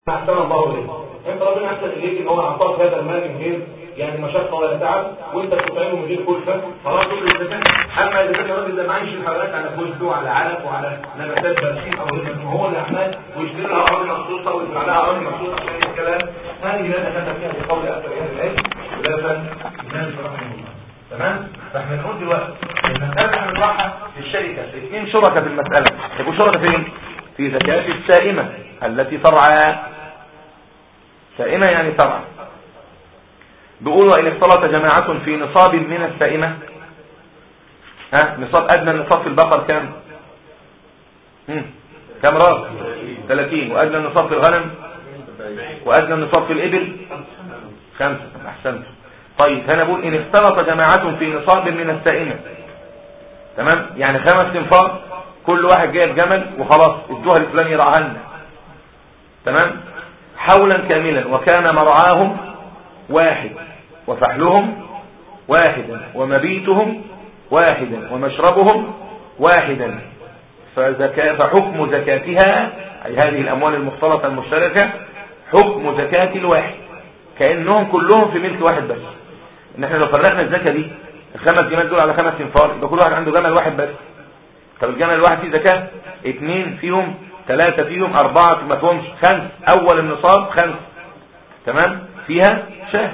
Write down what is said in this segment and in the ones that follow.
احسن الله اليك انت ربنا احسن اليك ان هو اعطاك هذا المال من غير يعني مشقه ولا تعب وانت بتطعمه من غير كلفه خلاص تقول الزكاه اما اذا كان الراجل ده معيش الحيوانات على فلوس وعلى علف وعلى نباتات برسيم او رزق هو اللي عمال ويشتري لها اراضي مخصوصه ويزرع لها اراضي مخصوصه عشان الكلام هذه لا دخل فيها بقول اكثر اهل العلم خلافا الناس رحمه الله تمام فاحنا نقول دلوقتي المساله احنا بنطرحها في الشركه اثنين شركاء في المساله يبقوا شركاء فين في زكاه السائمه التي ترعى سائمة يعني ترعى بيقول وإن اختلط جماعة في نصاب من السائمة ها نصاب أدنى النصاب في البقر كم كم راس 30 وأدنى النصاب في الغنم وأدنى النصاب في الإبل خمسة أحسنت طيب هنا بقول إن اختلط جماعة في نصاب من السائمة تمام يعني خمس تنفار كل واحد جايب جمل وخلاص ادوها لفلان يرعاها لنا تمام حولا كاملا وكان مرعاهم واحد وفحلهم واحدا ومبيتهم واحدا ومشربهم واحدا فزكاة فحكم زكاتها أي هذه الأموال المختلطة المشتركة حكم زكاة الواحد كأنهم كلهم في ملك واحد بس ان احنا لو فرقنا الزكاة دي الخمس جمال دول على خمس انفار يبقى كل واحد عنده جمل واحد بس طب الجمل الواحد فيه زكاة اثنين فيهم ثلاثة فيهم أربعة ما فيهمش خمس أول النصاب خمس تمام فيها شاه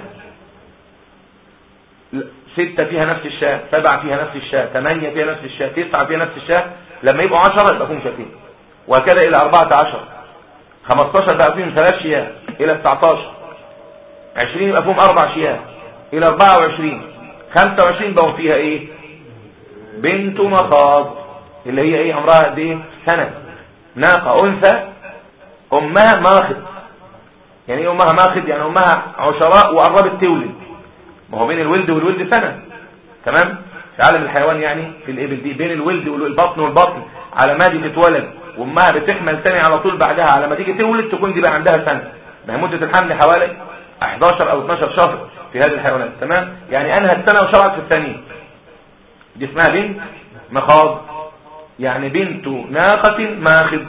ستة فيها نفس الشاه سبعة فيها نفس الشاه ثمانية فيها نفس الشاه تسعة فيها نفس الشاه لما يبقوا عشرة يبقى فيهم شاتين وهكذا إلى أربعة عشر خمستاشر بقى فيهم ثلاث شياه إلى تسعتاشر عشرين يبقى فيهم أربع شياه إلى أربعة وعشرين خمسة وعشرين بقوا فيها إيه بنت مخاض اللي هي إيه عمرها قد إيه سنة ناقة أنثى أمها ماخذ يعني ايه أمها ماخذ يعني أمها عشراء وقربت تولد ما هو بين الولد والولد سنة تمام في عالم الحيوان يعني في الإبل دي بين الولد والبطن والبطن على ما دي تتولد وأمها بتحمل ثاني على طول بعدها على ما تيجي تولد تكون دي بقى عندها سنة ما هي مدة الحمل حوالي 11 أو 12 شهر في هذه الحيوانات تمام يعني أنهت سنة وشرعت في الثانية دي اسمها بنت مخاض يعني بنت ناقة ماخذ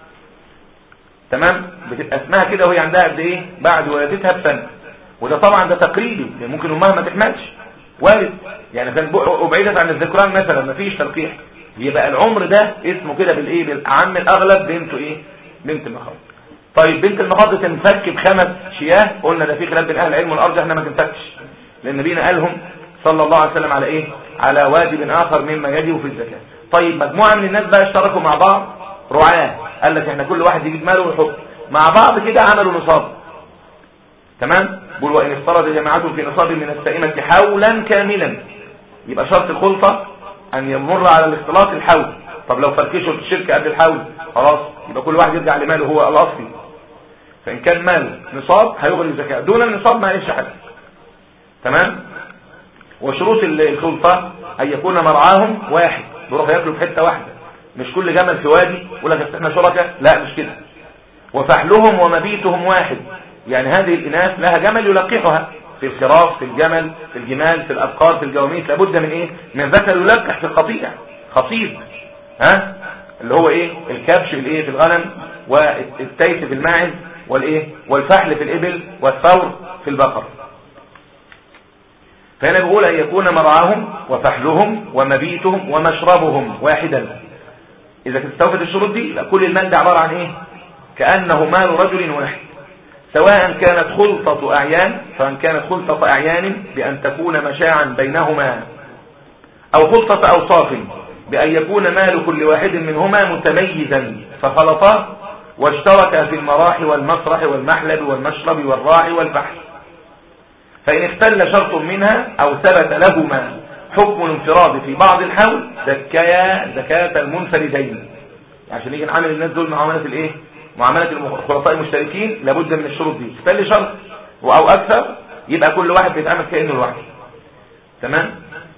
تمام بتبقى اسمها كده وهي عندها قد ايه بعد ولادتها بسنه وده طبعا ده تقريبي يعني ممكن امها ما تحملش وارد يعني كان وبعيدة عن الذكران مثلا ما فيش تلقيح يبقى العمر ده اسمه كده بالايه بالعام الاغلب بنته ايه بنت المخاض طيب بنت المخاض تنفك بخمس شياه قلنا ده في خلاف بين اهل العلم والارجح احنا ما تنفكش لان نبينا قالهم صلى الله عليه وسلم على ايه على واجب اخر مما يجب في الزكاه طيب مجموعة من الناس بقى اشتركوا مع بعض رعاه قال لك احنا كل واحد يجيب ماله ويحط مع بعض كده عملوا نصاب تمام بقول وان افترض جماعة في نصاب من السائمة حولا كاملا يبقى شرط الخلطة ان يمر على الاختلاط الحول طب لو فركشوا الشركة قبل الحول خلاص يبقى كل واحد يرجع لماله هو الاصلي فان كان مال نصاب هيغري الزكاة دون النصاب ما يعيش حاجة تمام وشروط الخلطة ان يكون مرعاهم واحد بيروحوا ياكلوا في حته واحده مش كل جمل في وادي يقول لك احنا شركاء لا مش كده وفحلهم ومبيتهم واحد يعني هذه الاناث لها جمل يلقحها في الخراف في الجمل في الجمال في الابقار في الجواميس لابد من ايه من ذكر يلقح في القطيع خصيب ها اللي هو ايه الكبش في الايه في الغنم والتيس في الماعز والايه والفحل في الابل والثور في البقر فهنا بيقول أن يكون مرعاهم وفحلهم ومبيتهم ومشربهم واحدا إذا استوفت الشروط دي يبقى كل المال ده عبارة عن إيه كأنه مال رجل واحد سواء كانت خلطة أعيان سواء كانت خلطة أعيان بأن تكون مشاعا بينهما أو خلطة أوصاف بأن يكون مال كل واحد منهما متميزا فخلطا واشتركا في المراح والمسرح والمحلب والمشرب والراعي والبحث فإن اختل شرط منها أو ثبت لهما حكم الانفراد في بعض الحول زكايا زكاة المنفردين عشان يجي نعامل الناس دول معاملة الايه معاملة الخلطاء المشتركين لابد من الشروط دي اختل شرط او اكثر يبقى كل واحد بيتعامل كأنه لوحده تمام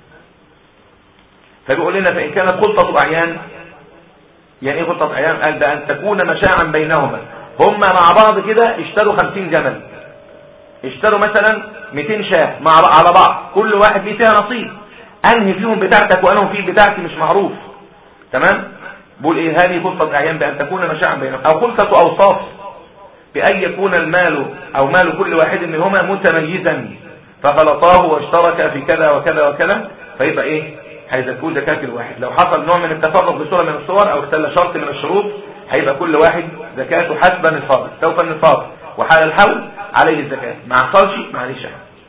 فبيقول لنا فإن كانت خلطة أعيان يعني ايه خلطة أعيان قال ده أن تكون مشاعا بينهما هم مع بعض كده اشتروا خمسين جمل اشتروا مثلا 200 شاه مع على بعض كل واحد ليه فيها نصيب انهي فيهم بتاعتك وانهم فيه بتاعتي مش معروف تمام بقول ايه هذه خلطه اعيان بان تكون مشاعا بينهم او خلطه اوصاف بأن يكون المال أو مال كل واحد منهما متميزا فخلطاه واشترك في كذا وكذا وكذا فيبقى ايه هيزكوا زكاة الواحد لو حصل نوع من التفرق بصورة من الصور او اختل شرط من الشروط هيبقى كل واحد زكاته حسب نصاب سوف النصاب وحال الحول عليه الزكاة ما حصلش معلش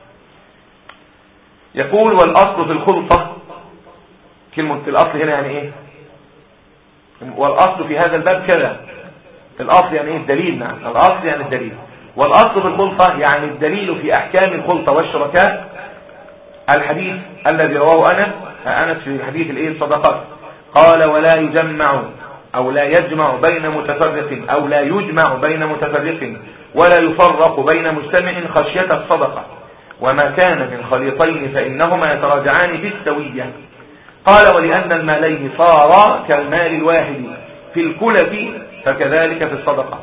يقول والاصل في الخلطة كلمة الاصل هنا يعني ايه والاصل في هذا الباب كذا الاصل يعني ايه الدليل نعم الاصل يعني الدليل والاصل في الخلطة يعني الدليل في احكام الخلطة والشركاء الحديث الذي رواه انس انس في حديث الايه الصدقات قال ولا يجمع او لا يجمع بين متفرق او لا يجمع بين متفرق ولا يفرق بين مجتمع خشية الصدقة وما كان من خليطين فإنهما يتراجعان في السوية قال ولأن المالين صارا كالمال الواحد في الكلة فكذلك في الصدقة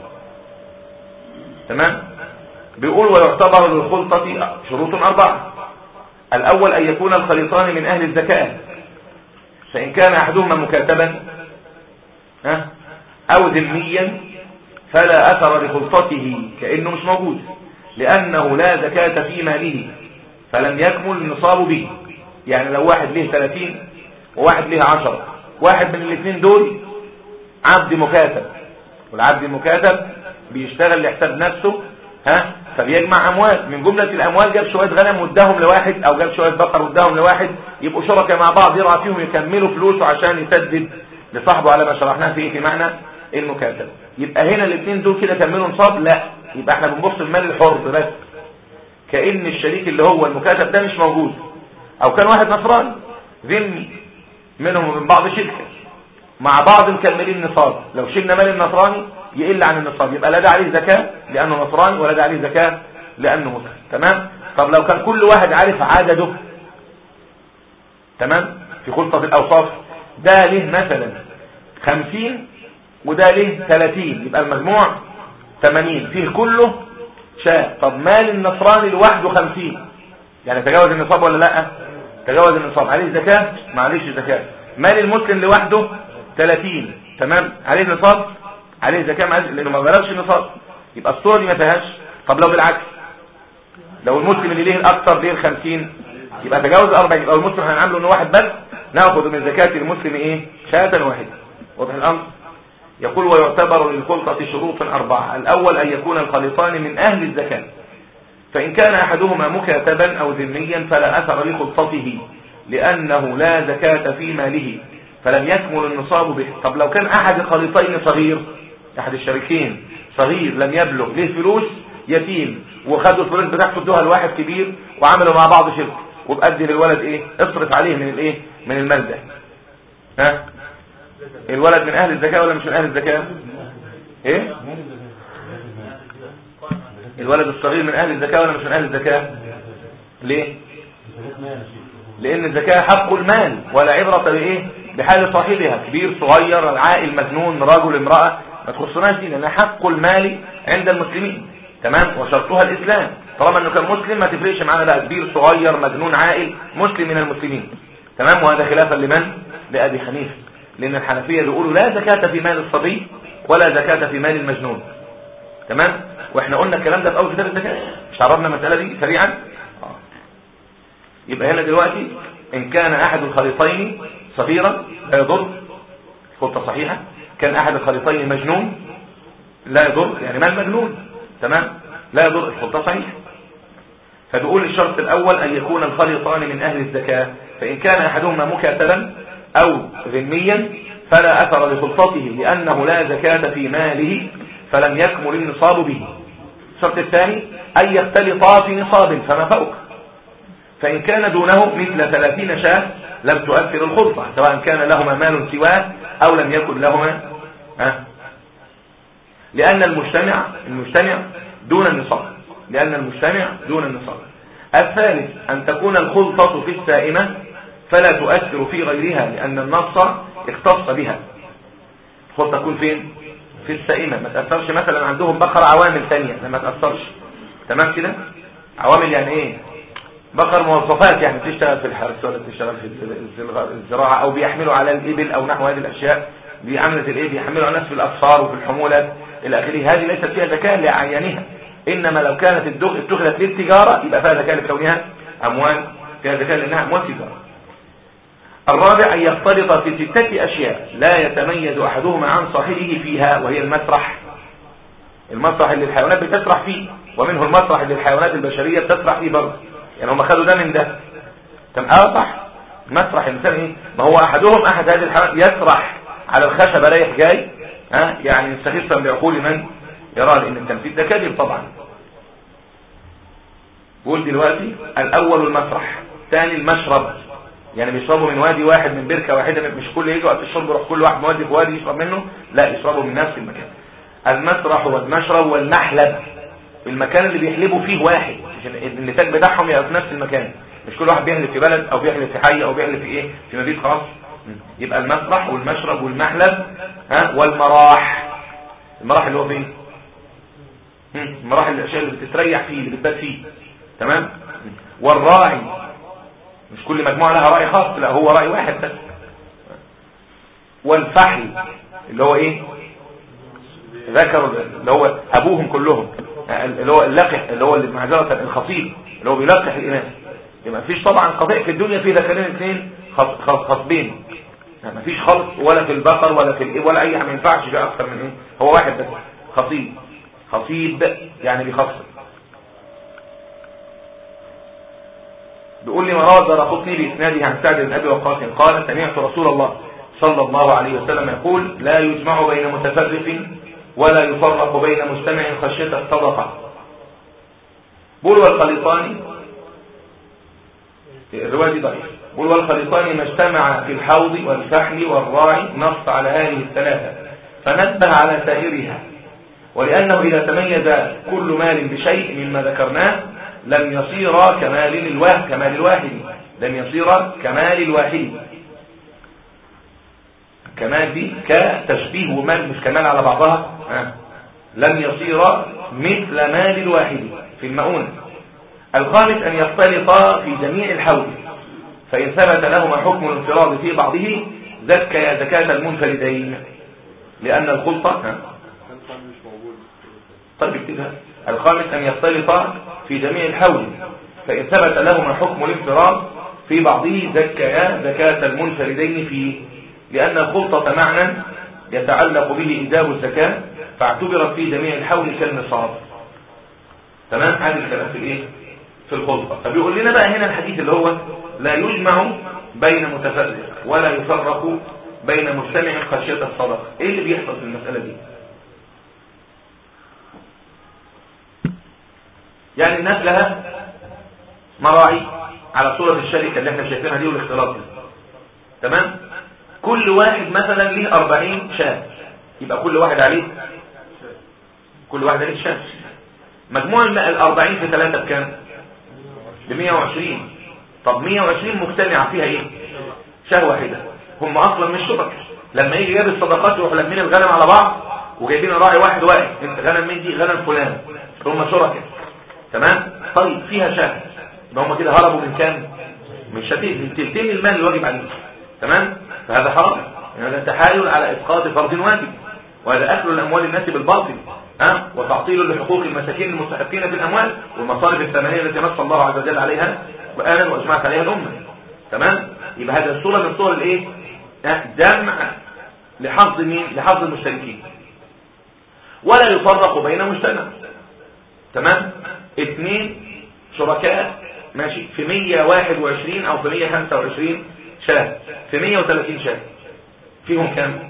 تمام بيقول ويعتبر للخلطة شروط أربعة الأول أن يكون الخليطان من أهل الزكاة فإن كان أحدهما مكاتبا أو ذميا فلا أثر لخلطته كأنه مش موجود لأنه لا زكاة في ماله فلم يكمل النصاب به يعني لو واحد له 30 وواحد له 10 واحد من الاثنين دول عبد مكاتب والعبد المكاتب بيشتغل لحساب نفسه ها فبيجمع اموال من جملة الاموال جاب شوية غنم واداهم لواحد او جاب شوية بقر واداهم لواحد يبقوا شركاء مع بعض يرعى فيهم يكملوا فلوسه عشان يسدد لصاحبه على ما شرحناه في في معنى المكاتب يبقى هنا الاثنين دول كده كملوا نصاب لا يبقى احنا بنبص المال الحر بس كأن الشريك اللي هو المكاتب ده مش موجود او كان واحد نصراني ذمي منهم ومن بعض شركة مع بعض مكملين نصاب لو شلنا مال النصراني يقل عن النصاب يبقى لا ده عليه زكاة لأنه نصراني ولا ده عليه زكاة لأنه مسلم تمام طب لو كان كل واحد عارف عدده تمام في خلطة الأوصاف ده له مثلا خمسين وده له ثلاثين يبقى المجموع ثمانين فيه كله شاء طب مال النصراني لوحده خمسين يعني تجاوز النصاب ولا لا تجاوز النصاب عليه زكاة معليش زكاة مال المسلم لوحده 30 تمام عليه نصاب عليه زكاة معلش لانه ما بلغش النصاب يبقى الصورة دي ما فيهاش طب لو بالعكس لو المسلم اللي ليه الاكثر ليه ال 50 يبقى تجاوز 40 يبقى المسلم هنعمله انه واحد بس ناخذ من زكاة المسلم ايه شاة واحدة واضح الامر يقول ويعتبر للخلطة شروط أربعة الأول أن يكون الخليطان من أهل الزكاة فإن كان أحدهما مكاتبا أو ذميا فلا أثر لخلطته لأنه لا زكاة في ماله فلم يكمل النصاب به طب لو كان أحد الخليطين صغير أحد الشريكين صغير لم يبلغ ليه فلوس يتيم وخدوا الفلوس بتاعته ادوها لواحد كبير وعملوا مع بعض شرك وبأدي للولد ايه اصرف عليه من الايه من المال ده ها الولد من اهل الزكاة ولا مش من اهل الزكاة ايه الولد الصغير من اهل الزكاة ولا مش من اهل الزكاة ليه لان الزكاة حق المال ولا عبرة بايه بحال صاحبها كبير صغير عائل مجنون رجل امرأة ما تخصناش دي لان حق المال عند المسلمين تمام وشرطها الاسلام طالما انه كان مسلم ما تفرقش معانا بقى كبير صغير مجنون عائل مسلم من المسلمين تمام وهذا خلافا لمن لابي حنيفه لان الحنفيه بيقولوا لا زكاه في مال الصبي ولا زكاه في مال المجنون تمام واحنا قلنا الكلام ده في اول كتاب الزكاه مش عرضنا المساله دي سريعا يبقى هنا دلوقتي ان كان احد الخليطين صغيرا لا يضر خلطه صحيحه كان احد الخليطين مجنون لا يضر يعني مال مجنون تمام لا يضر الخلطه صحيحه فبيقول الشرط الاول ان يكون الخليطان من اهل الزكاه فان كان احدهما مكاتبا او ذميا فلا اثر لخلطته لانه لا زكاه في ماله فلم يكمل النصاب به الشرط الثاني أن يختلطا في نصاب فما فوق فإن كان دونه مثل ثلاثين شاة لم تؤثر الخلطة سواء كان لهما مال سواه أو لم يكن لهما ها لأن المجتمع المجتمع دون النصاب لأن المجتمع دون النصاب الثالث أن تكون الخلطة في السائمة فلا تؤثر في غيرها لأن النص اختص بها الخلطة تكون فين في السائمة ما تأثرش مثلا عندهم بقر عوامل ثانية ما تأثرش تمام كده عوامل يعني ايه بقر موظفات يعني تشتغل في الحرث ولا تشتغل في الزراعة او بيحملوا على الابل او نحو هذه الاشياء دي عملت الايه بيحملوا على الناس في الاصفار وفي الحمولات الى اخره هذه ليست فيها زكاه لعينها انما لو كانت اتخذت للتجاره يبقى فيها زكاه لكونها اموال فيها زكاه لانها اموال تجاره الرابع أن يختلط في ستة أشياء لا يتميز أحدهما عن صاحبه فيها وهي المسرح المسرح اللي الحيوانات بتسرح فيه ومنه المسرح اللي الحيوانات البشرية بتسرح فيه برضه يعني هم خدوا ده من ده تم اه صح مسرح الانسان ايه ما هو احدهم احد هذه الحيوانات يسرح على الخشبة رايح جاي ها يعني يستخفا بعقول من يرى لان التمثيل ده كذب طبعا بقول دلوقتي الاول المسرح ثاني المشرب يعني بيشربوا من وادي واحد من بركة واحدة مش كل يجي وقت الشرب يروح كل واحد مودي في وادي يشرب منه لا يشربوا من نفس المكان المسرح والمشرب والمحلب المكان اللي بيحلبوا فيه واحد النتاج بتاعهم يبقى في نفس المكان مش كل واحد بيحلب في بلد او بيحلب في حي او بيحلب في ايه في مبيت خاص يبقى المسرح والمشرب والمحلب ها والمراح المراح اللي هو فين المراح الاشياء اللي بتتريح فيه اللي بتبات فيه تمام والراعي مش كل مجموعة لها رأي خاص لا هو رأي واحد بس والفحل اللي هو ايه ذكر اللي هو ابوهم كلهم اللي هو اللقح اللي هو معذرة الخطيب اللي هو بيلقح الاناث ما فيش طبعا قضاء في الدنيا في ذكرين اثنين خطبين ما فيش خلط ولا في البقر ولا في الإب ولا اي ما ينفعش في اكثر من ايه هو واحد بس خطيب خطيب يعني بيخصب بيقول لي مراد درقطني بإسناده عن سعد بن أبي وقاص قال سمعت رسول الله صلى الله عليه وسلم يقول لا يجمع بين متفرق ولا يفرق بين مجتمع خشية الصدقة بول والخليطان الرواية دي ضعيف بول والخليطان ما اجتمع في الحوض والفحل والراعي نص على هذه الثلاثة فنبه على سائرها ولأنه إذا تميز كل مال بشيء مما ذكرناه لم يصير كمال الواحد كمال الواحد لم يصير كمال الواحد كمال دي كتشبيه ومال مش كمال على بعضها آه. لم يصير مثل مال الواحد في المؤونة الخامس أن يختلط في جميع الحول فإن ثبت لهما حكم الانفراد في بعضه زكى زكاة المنفردين لأن الخلطة طيب اكتبها الخامس أن يختلط في جميع الحول فإن ثبت لهما حكم الانفراد في بعضه زكيا زكاة المنفردين فيه لأن الخلطة معنى يتعلق به إيجاب الزكاة فاعتبرت في جميع الحول كالنصاب تمام هذه الكلام في الايه في الخلطة فبيقول لنا بقى هنا الحديث اللي هو لا يجمع بين متفرق ولا يفرق بين مجتمع خشية الصدقة ايه اللي بيحصل في المسألة دي يعني الناس لها مراعي على صورة الشركة اللي احنا شايفينها دي والاختلاط دي تمام كل واحد مثلا ليه 40 شاه يبقى كل واحد عليه كل واحد عليه شاه مجموع ال 40 في 3 بكام ب 120 طب 120 مجتمعة فيها ايه شاه واحدة هم اصلا مش شرك لما يجي جاب الصدقات يروحوا لمين الغنم على بعض وجايبين راعي واحد واحد انت غنم مين دي غنم فلان هم شركاء تمام طيب فيها شاه يبقى هم كده هربوا من كام من شتيت من تلتين المال الواجب عليهم تمام فهذا حرام يعني هذا تحايل على اسقاط فرض واجب وهذا اكل الاموال الناس بالباطل ها وتعطيل لحقوق المساكين المستحقين في الاموال والمصارف الثمانيه التي نص الله عز وجل عليها قرانا واجمعت عليها الامه تمام يبقى هذا صوره من صور الايه جمع لحظ مين لحظ المشتركين ولا يفرق بين مجتمع تمام اثنين شركاء ماشي في 121 او في 125 شاه في 130 شاه فيهم كام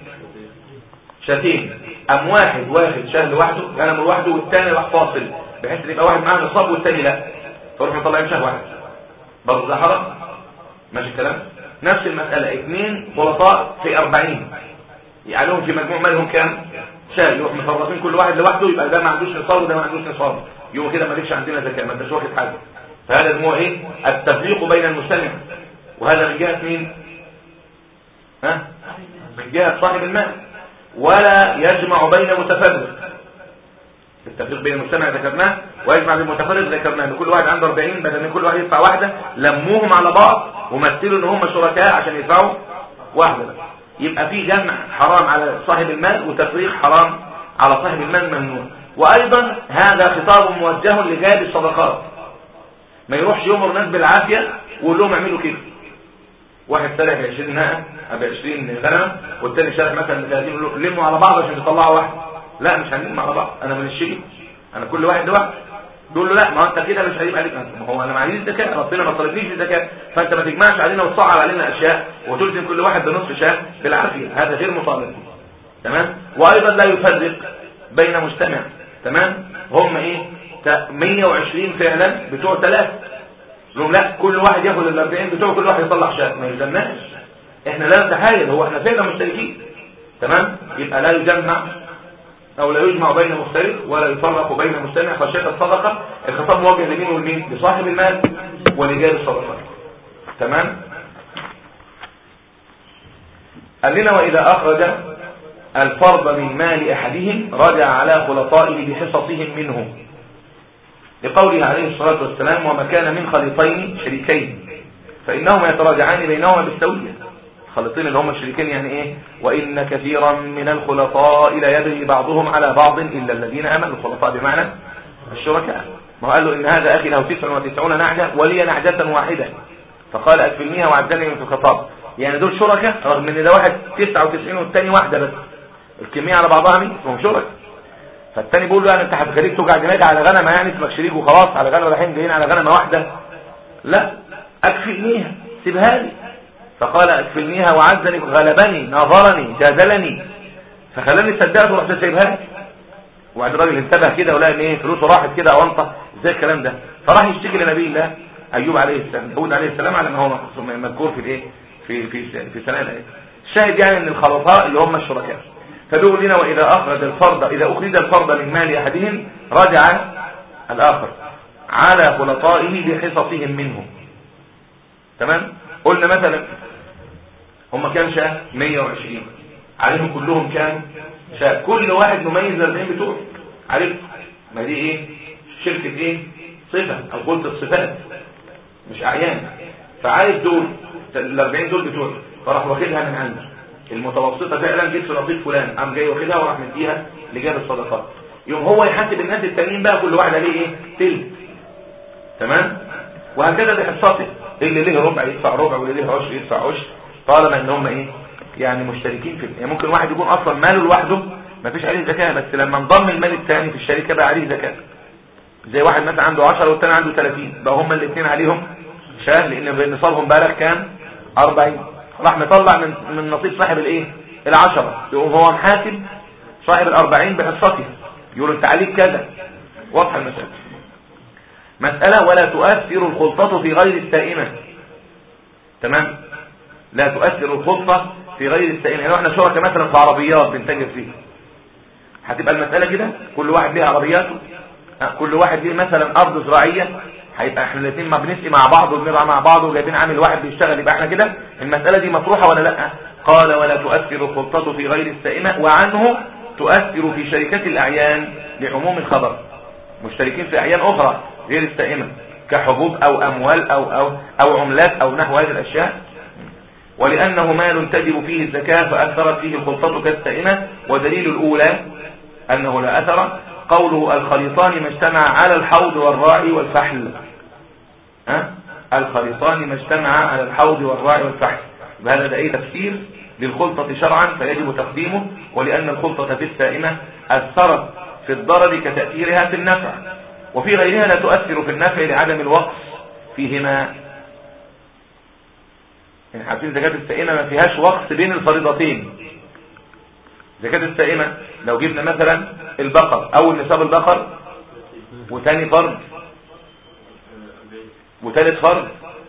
شاتين ام واحد واخد شاه لوحده غنم لوحده والثاني راح فاصل بحيث ان يبقى واحد معاه نصاب والثاني لا فروح مطلعين شاه واحد برضه ده حرام ماشي الكلام نفس المسألة اثنين خلطاء في 40 يعني في مجموع مالهم كام شاه يروح مفرطين كل واحد لوحده يبقى ده ما عندوش نصاب وده ما عندوش نصاب يوم كده ما لكش عندنا زكاه ما انتش واخد حاجه فهذا هو ايه التفريق بين المجتمع وهذا من جهه مين ها من جهه صاحب المال ولا يجمع بين متفرق التفريق بين المجتمع ذكرناه ويجمع بين المتفرق ذكرناه ان كل واحد عنده 40 بدل ان كل واحد يدفع واحده لموهم على بعض ومثلوا ان هم شركاء عشان يدفعوا واحده بس يبقى في جمع حرام على صاحب المال وتفريق حرام على صاحب المال ممنوع وايضا هذا خطاب موجه لجاب الصدقات ما يروحش يمر الناس بالعافيه ويقول لهم اعملوا كده واحد سرق ب 20 ناقه ب 20 غنمه والثاني شارك مثلا ب 30 لموا على بعض عشان تطلعوا واحد لا مش هنلم على بعض انا من الشيء انا كل واحد لوحده تقول له لا ما انت كده مش هيبقى عليك ما هو انا معيش زكاه ربنا ما طلبنيش زكاه فانت ما تجمعش علينا وتصعب علينا اشياء وتلزم كل واحد بنصف شاه بالعافيه هذا غير مطالب تمام وايضا لا يفرق بين مجتمع تمام هم ايه 120 فعلا بتوع ثلاثه لهم لا كل واحد ياخد ال 40 بتوع كل واحد يطلع شاه ما يلزمناش احنا لا نتحايل هو احنا فعلا مشتركين تمام يبقى لا يجمع او لا يجمع بين مختلف ولا يفرق بين مجتمع خشيه الصدقه الخطاب موجه لمين والمين لصاحب المال ولجار الصدقه تمام قال لنا واذا اخرج الفرض من مال احدهم رجع على خلطائه بحصصهم منه لقوله عليه الصلاه والسلام وما كان من خليطين شريكين فانهما يتراجعان بينهما بالسويه الخليطين اللي هم الشريكين يعني ايه وان كثيرا من الخلطاء لا يدري بعضهم على بعض الا الذين امنوا الخلطاء بمعنى الشركاء ما هو قال له ان هذا اخي له 99 نعجه ولي نعجه واحده فقال اكفلنيها وعدني من الخطاب يعني دول شركاء رغم ان ده واحد 99 والثاني واحده بس الكميه على بعضها مين اسمهم شركاء فالثاني بيقول له يعني انت هتخليك توجع دماغك على غنمه يعني اسمك شريك وخلاص على غنمه رايحين جايين على غنمه واحده لا اكفلنيها سيبها لي فقال اكفلنيها وعزني غلبني ناظرني جادلني فخلاني صدقته ورحت سايبها لي وبعد الراجل انتبه كده ولقى ان ايه فلوسه راحت كده وانطه ازاي الكلام ده فراح يشتكي لنبي الله ايوب عليه السلام داود عليه السلام على ما هو مذكور في الايه في في في سنه الايه الشاهد يعني ان الخلطاء اللي هم الشركاء فبيقول لنا واذا اخرج الفرد اذا اخرج الفرد من مال احدهم رجع الاخر على خلطائه بحصصهم منه تمام قلنا مثلا هم كام شاه 120 عليهم كلهم كام شاه كل واحد مميز 40 بتوع عارف ما دي ايه شركة ايه صفة او قلت الصفات مش اعيان فعايز دول ال 40 دول بتوع فراح واخدها من عنده المتوسطة فعلا جبت نصيب فلان قام جاي واخدها وراح مديها لجاب الصدقات يوم هو يحاسب الناس التانيين بقى كل واحد عليه ايه تلت تمام وهكذا بحصته اللي ليه ربع يدفع ربع واللي ليه عشر يدفع عشر طالما ان هم ايه يعني مشتركين في يعني ممكن واحد يكون اصلا ماله لوحده ما فيش عليه زكاه بس لما انضم المال الثاني في الشركه بقى عليه زكاه زي واحد مثلا عنده 10 والثاني عنده 30 بقى هم الاثنين عليهم شاه لان نصابهم بالغ كام 40 راح مطلع من من نصيب صاحب الايه العشرة يقوم هو محاسب صاحب الأربعين بحصته يقول انت عليك كذا واضحه المسألة مسألة ولا تؤثر الخلطة في غير السائمة تمام لا تؤثر الخلطة في غير السائمة يعني احنا شركة مثلا في عربيات بنتاجر فيها هتبقى المسألة كده كل واحد ليه عربياته كل واحد ليه مثلا أرض زراعية هيبقى احنا الاثنين ما بنسقي مع بعض وبنرعى مع بعض وجايبين عامل واحد بيشتغل يبقى احنا كده المسألة دي مطروحة ولا لا قال ولا تؤثر الخلطة في غير السائمة وعنه تؤثر في شركات الأعيان لعموم الخبر مشتركين في أعيان أخرى غير السائمة كحبوب أو أموال أو, أو, أو عملات أو نحو هذه الأشياء ولأنه مال تجب فيه الزكاة فأثرت فيه الخلطة كالسائمة ودليل الأولى أنه لا أثر قوله الخليطان ما اجتمع على الحوض والراعي والفحل ها؟ الخليطان ما اجتمع على الحوض والراعي والفحل هذا ده ايه تفسير للخلطة شرعا فيجب تقديمه ولأن الخلطة في السائمة أثرت في الضرر كتأثيرها في النفع وفي غيرها لا تؤثر في النفع لعدم الوقف فيهما يعني عارفين زكاة السائمة ما فيهاش وقف بين الفريضتين زكاة السائمة لو جبنا مثلا البقر أول نصاب البقر وثاني فرد وثالث فرد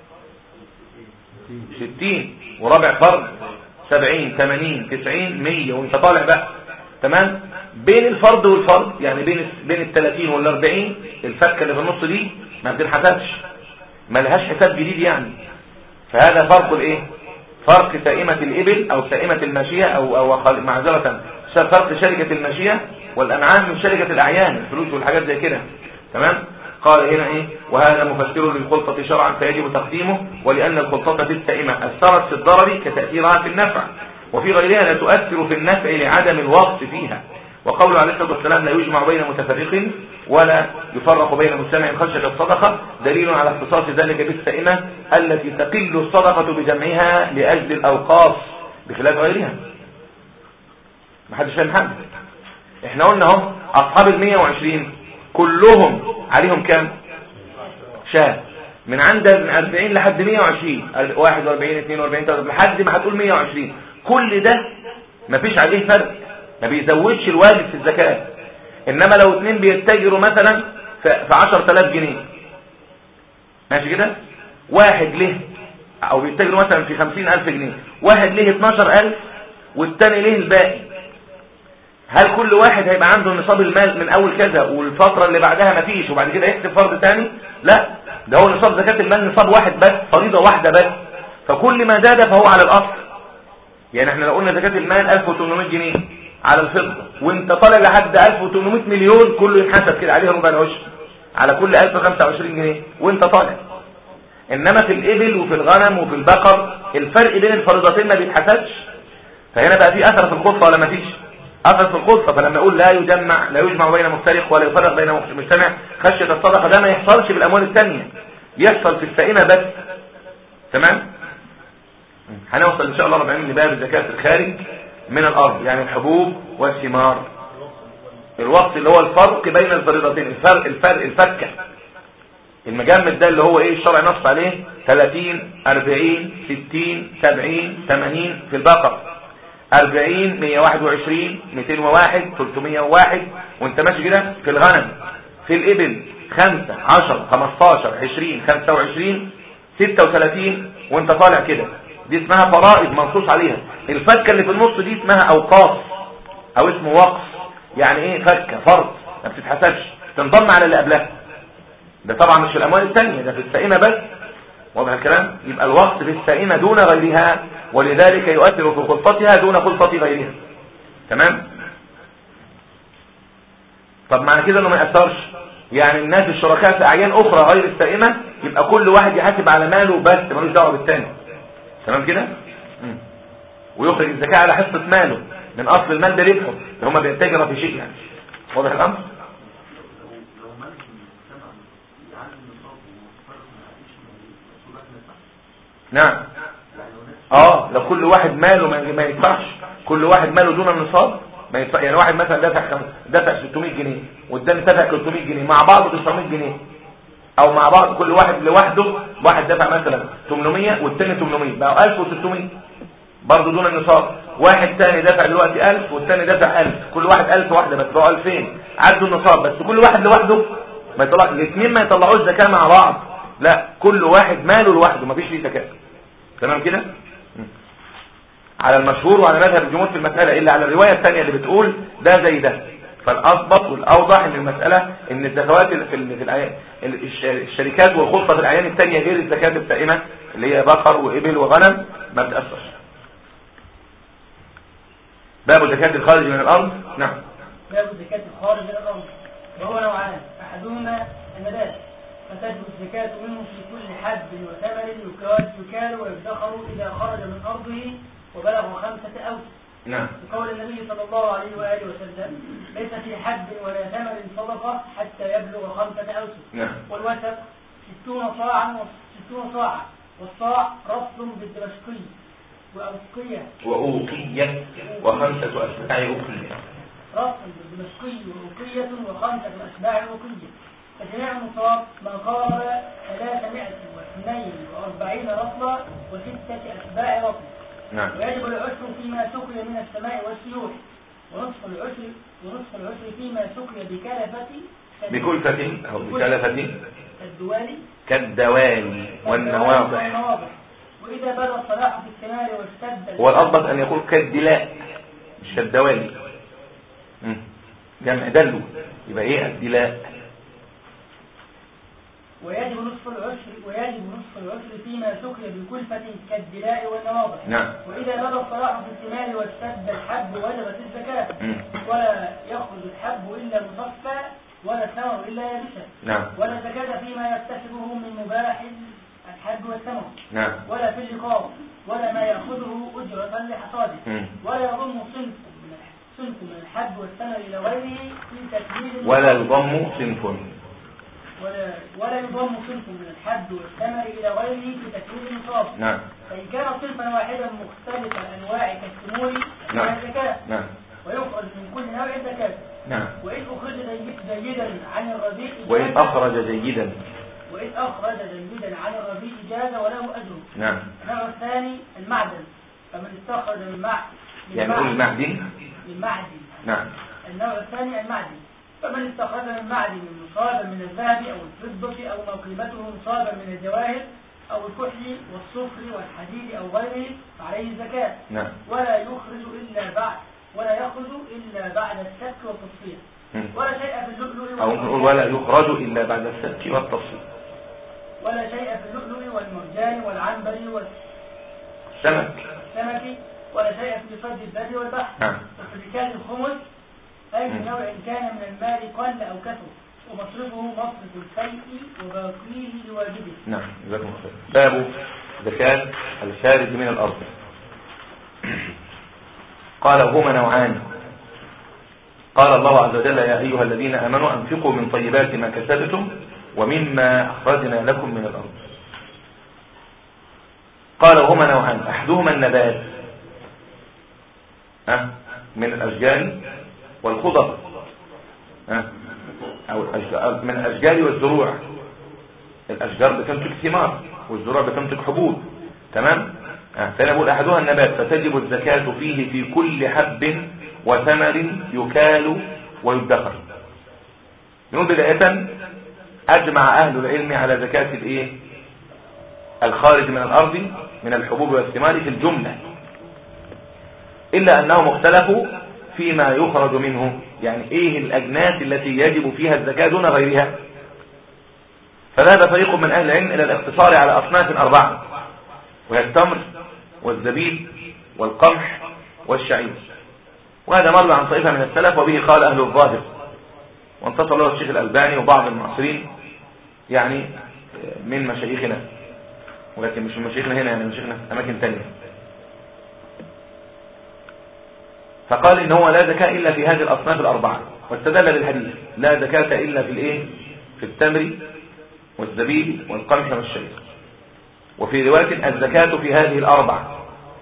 ستين ورابع فرد سبعين ثمانين تسعين مية وانت طالع بقى تمام بين الفرد والفرد يعني بين بين الثلاثين والاربعين الفكة اللي في النص دي ما بتنحسبش ما لهاش حساب جديد يعني فهذا فرق الايه فرق سائمة الإبل أو سائمة الماشية أو, أو معذرة فرق شركة الماشية والأنعام من شركة الأعيان الفلوس والحاجات زي كده تمام قال هنا ايه وهذا مفسر للخلطة شرعا فيجب تقديمه ولأن الخلطة في السائمة أثرت في الضرر كتأثيرها في النفع وفي غيرها لا تؤثر في النفع لعدم الوقت فيها وقوله عليه الصلاة والسلام لا يجمع بين متفرق ولا يفرق بين مجتمع خشية الصدقة دليل على اختصاص ذلك بالسائمة التي تقل الصدقة بجمعها لأجل الأوقاف بخلاف غيرها ما حدش فاهم حاجة احنا قلنا اهو اصحاب ال 120 كلهم عليهم كام شاه من عند 40 لحد 120 41 42 3 لحد ما هتقول 120 كل ده مفيش عليه فرق ما بيزودش الواجب في الزكاة انما لو اتنين بيتجروا مثلا في 10000 جنيه ماشي كده واحد له او بيتجروا مثلا في 50000 جنيه واحد له 12000 والتاني له الباقي هل كل واحد هيبقى عنده نصاب المال من اول كذا والفترة اللي بعدها مفيش وبعد كده يحسب فرض تاني لا ده هو نصاب زكاة المال نصاب واحد بس فريضة واحدة بس فكل ما زاد فهو على الاصل يعني احنا لو قلنا زكاة المال 1800 جنيه على الفضة وانت طالع لحد 1800 مليون كله ينحسب كده عليه ربع العشر على كل 1025 جنيه وانت طالع انما في الابل وفي الغنم وفي البقر الفرق بين الفريضتين ما بيتحسبش فهنا بقى في اثر في الخطه ولا ما فيش اثر في الخطه فلما اقول لا يجمع لا يجمع بين مفترق ولا يفرق بين مجتمع خشيه الصدقه ده ما يحصلش في الاموال الثانيه يحصل في السائمه بس تمام هنوصل ان شاء الله ربعين لباب الزكاه الخارج من الارض يعني الحبوب والثمار الوقت اللي هو الفرق بين الفريضتين الفرق الفرق الفكه المجمد ده اللي هو ايه الشرع نص عليه 30 40 60 70 80 في البقر 40 121 201 301 وانت ماشي كده في الغنم في الابل 5 10 15 20 25 36 وانت طالع كده دي اسمها فرائض منصوص عليها الفكه اللي في النص دي اسمها اوقاف او اسمه وقف يعني ايه فكه فرض ما بتتحسبش تنضم على اللي قبلها ده طبعا مش في الاموال الثانيه ده في السائمه بس واضح الكلام يبقى الوقت في السائمه دون غيرها ولذلك يؤثر في خلطتها دون خلطه غيرها تمام طب معنى كده انه ما ياثرش يعني الناس الشركاء في اعيان اخرى غير السائمه يبقى كل واحد يحاسب على ماله بس ملوش دعوه بالثاني تمام كده ويخرج الزكاه على حصه ماله من اصل المال ده ربحه اللي هم بيتجروا في شيء يعني واضح الامر نعم اه لو كل واحد ماله ما يدفعش كل واحد ماله دون النصاب ما يدفع يعني واحد مثلا دافع خم... دافع 600 جنيه والثاني دافع 300 جنيه مع بعض 900 جنيه او مع بعض كل واحد لوحده واحد دافع مثلا 800 والثاني 800 بقى 1600 برضه دون النصاب واحد تاني دافع دلوقتي 1000 والثاني دافع 1000 كل واحد 1000 واحده بس بقوا 2000 عدوا النصاب بس كل واحد لوحده ما يطلع الاثنين ما يطلعوش زكاه مع بعض لا كل واحد ماله لوحده مفيش فيه زكاه تمام كده على المشهور وعلى مذهب الجمهور في المسألة إلا على الرواية الثانية اللي بتقول ده زي ده فالأضبط والأوضح ان المسألة ان الزكوات في في الشركات والخطة في الأعيان الثانية غير الزكاة الدائمة اللي هي بقر وإبل وغنم ما بتأثرش باب زكاة الخارج من الأرض نعم باب زكاة الخارج من الأرض وهو نوعان أحدهما النبات فتجب الزكاة منه في كل حد وثمن يكال ويدخر إذا خرج من أرضه وبلغ خمسة أوس نعم بقول النبي صلى الله عليه وآله وسلم ليس في حد ولا ثمن صدقة حتى يبلغ خمسة أوس نعم والوسط ستون صاعا ستون صاعا والصاع رفض بالدمشقي وأوقية وأوقية وخمسة أتباع أوقية رفض بالدمشقي وأوقية وخمسة أتباع أوقية فجميع النصاب ما قارب ثلاثمائة واثنين وأربعين رطلة وستة أتباع رطلة نعم ويجب العشر فيما سقي من السماء والسيوح ونصف العشر ونصف العشر فيما سقي بكلفة بكلفة أو بكلفة الدوالي كالدوالي والنواضح والنواضح وإذا بدا الصلاح في الثمار واشتد هو الأضبط أن يقول كالدلاء مش كالدوالي مم. جمع دلو يبقى إيه الدلاء ويجب نصف العشر ويجب نصف العشر فيما سقي بكلفة كالدلاء والنواضح نعم وإذا بدا الصلاح في الثمار واشتد الحب وجبت الزكاة مم. ولا يخرج الحب إلا مصفى ولا الثمر إلا يابسا نعم ولا زكاة فيما يكتسبه من مباح الحب والثمر نعم ولا في اللقاء ولا ما يأخذه أجرة لحصاده مم. ولا يضم صنف من صنف من الحب والثمر إلى غيره في تكميل ولا يضم صنف ولا ولا يضم صنف من الحب والثمر إلى غيره في تكميل النصاب نعم فإن كان صنفا واحدا مختلف الأنواع كالثمور نعم. فلا زكاة نعم ويخرج من كل نوع زكاة نعم وإن أخرج جي- جيدا عن الربيع وإن جاز- أخرج جيدا وإن أخرج جيدا عن الربيع جاز وله أجره نعم النوع الثاني المعدن فمن استخرج من مع من يعني نقول معدن- المعدن من معدن نعم النوع الثاني المعدن فمن استخرج من معدن نصابا من الذهب أو الفضة أو ما قيمته نصابا من الجواهر أو الكحل والصفر والحديد أو غيره فعليه زكاة نعم ولا يخرج إلا بعد ولا يخرج إلا بعد السك والتصفية مم. ولا شيء في اللؤلؤ أو نقول ولا يخرج إلا بعد السبك والتصفيق ولا شيء في اللؤلؤ والمرجان والعنبر سمك والسمك ولا شيء في صيد البر والبحر نعم وفي ركاز الخمس أي مم. نوع كان من المال قل أو كثر ومصرفه مصرف الفيء وباقيه لواجبه نعم جزاكم الله خير باب زكاة الخارج من الأرض قال هما نوعان قال الله عز وجل يا أيها الذين آمنوا أنفقوا من طيبات ما كسبتم ومما أخرجنا لكم من الأرض قال هما نوعان أحدهما النبات أه؟ من الأشجار والخضر أه؟ أو الأشجار من الأشجار والزروع الأشجار بتنتج ثمار والزروع بتنتج حبوب تمام آه، فأنا بقول أحدها النبات فتجب الزكاة فيه في كل حب وثمر يكال ويدخر نقول بداية أجمع أهل العلم على زكاة الإيه الخارج من الأرض من الحبوب والثمار في الجملة إلا أنهم اختلفوا فيما يخرج منه يعني إيه الأجناس التي يجب فيها الزكاة دون غيرها فذهب فريق من أهل العلم إلى الاقتصار على أصناف أربعة وهي التمر والزبيب والقمح والشعير وهذا مر عن طائفة من السلف وبه قال أهل الظاهر وانتصر له الشيخ الألباني وبعض المعاصرين يعني من مشايخنا ولكن مش من مشايخنا هنا يعني مشايخنا في أماكن تانية فقال إن هو لا زكاة إلا في هذه الأصناف الأربعة واستدل بالحديث لا زكاة إلا في الإيه في التمر والزبيب والقمح والشعير وفي رواية الزكاة في هذه الأربعة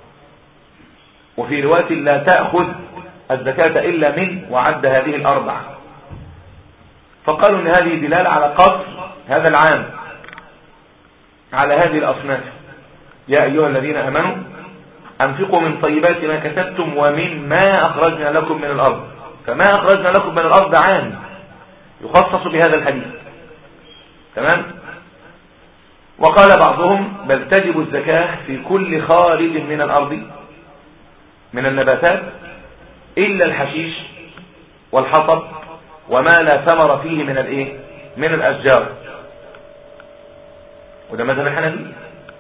وفي رواية لا تأخذ الزكاة إلا من وعد هذه الأربعة فقالوا أن هذه دلالة على قصر هذا العام على هذه الأصناف يا أيها الذين أمنوا أنفقوا من طيبات ما كسبتم ومما أخرجنا لكم من الأرض فما أخرجنا لكم من الأرض عام يخصص بهذا الحديث تمام وقال بعضهم بل تجب الزكاة في كل خارج من الأرض من النباتات إلا الحشيش والحطب وما لا ثمر فيه من الايه من الأشجار وده مذهب الحنفية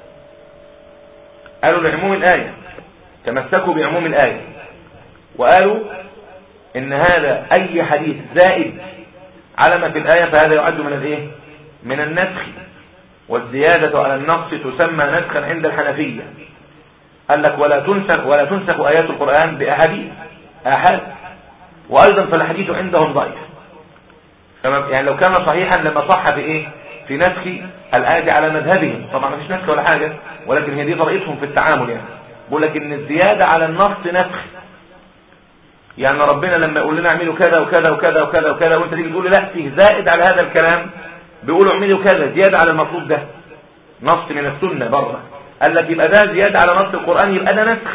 قالوا لعموم الآية تمسكوا بعموم الآية وقالوا إن هذا أي حديث زائد على ما في الآية فهذا يعد من الايه من النسخ والزيادة على النص تسمى نسخا عند الحنفية قال لك ولا تنسخ ولا تنسخ آيات القرآن بأحاديث آحاد وأيضا فالحديث عندهم ضعيف تمام يعني لو كان صحيحا لما صح في إيه في نسخ الآية على مذهبهم طبعا ما فيش نسخ ولا حاجة ولكن هي دي طريقتهم في التعامل يعني بقول لك إن الزيادة على النص نسخ يعني ربنا لما يقول لنا اعملوا كذا وكذا وكذا وكذا وكذا وانت تيجي تقول لي لا فيه زائد على هذا الكلام بيقولوا اعملوا كذا زيادة على المفروض ده نص من السنة بره قال لك يبقى ده زيادة على نص القرآن يبقى ده نسخ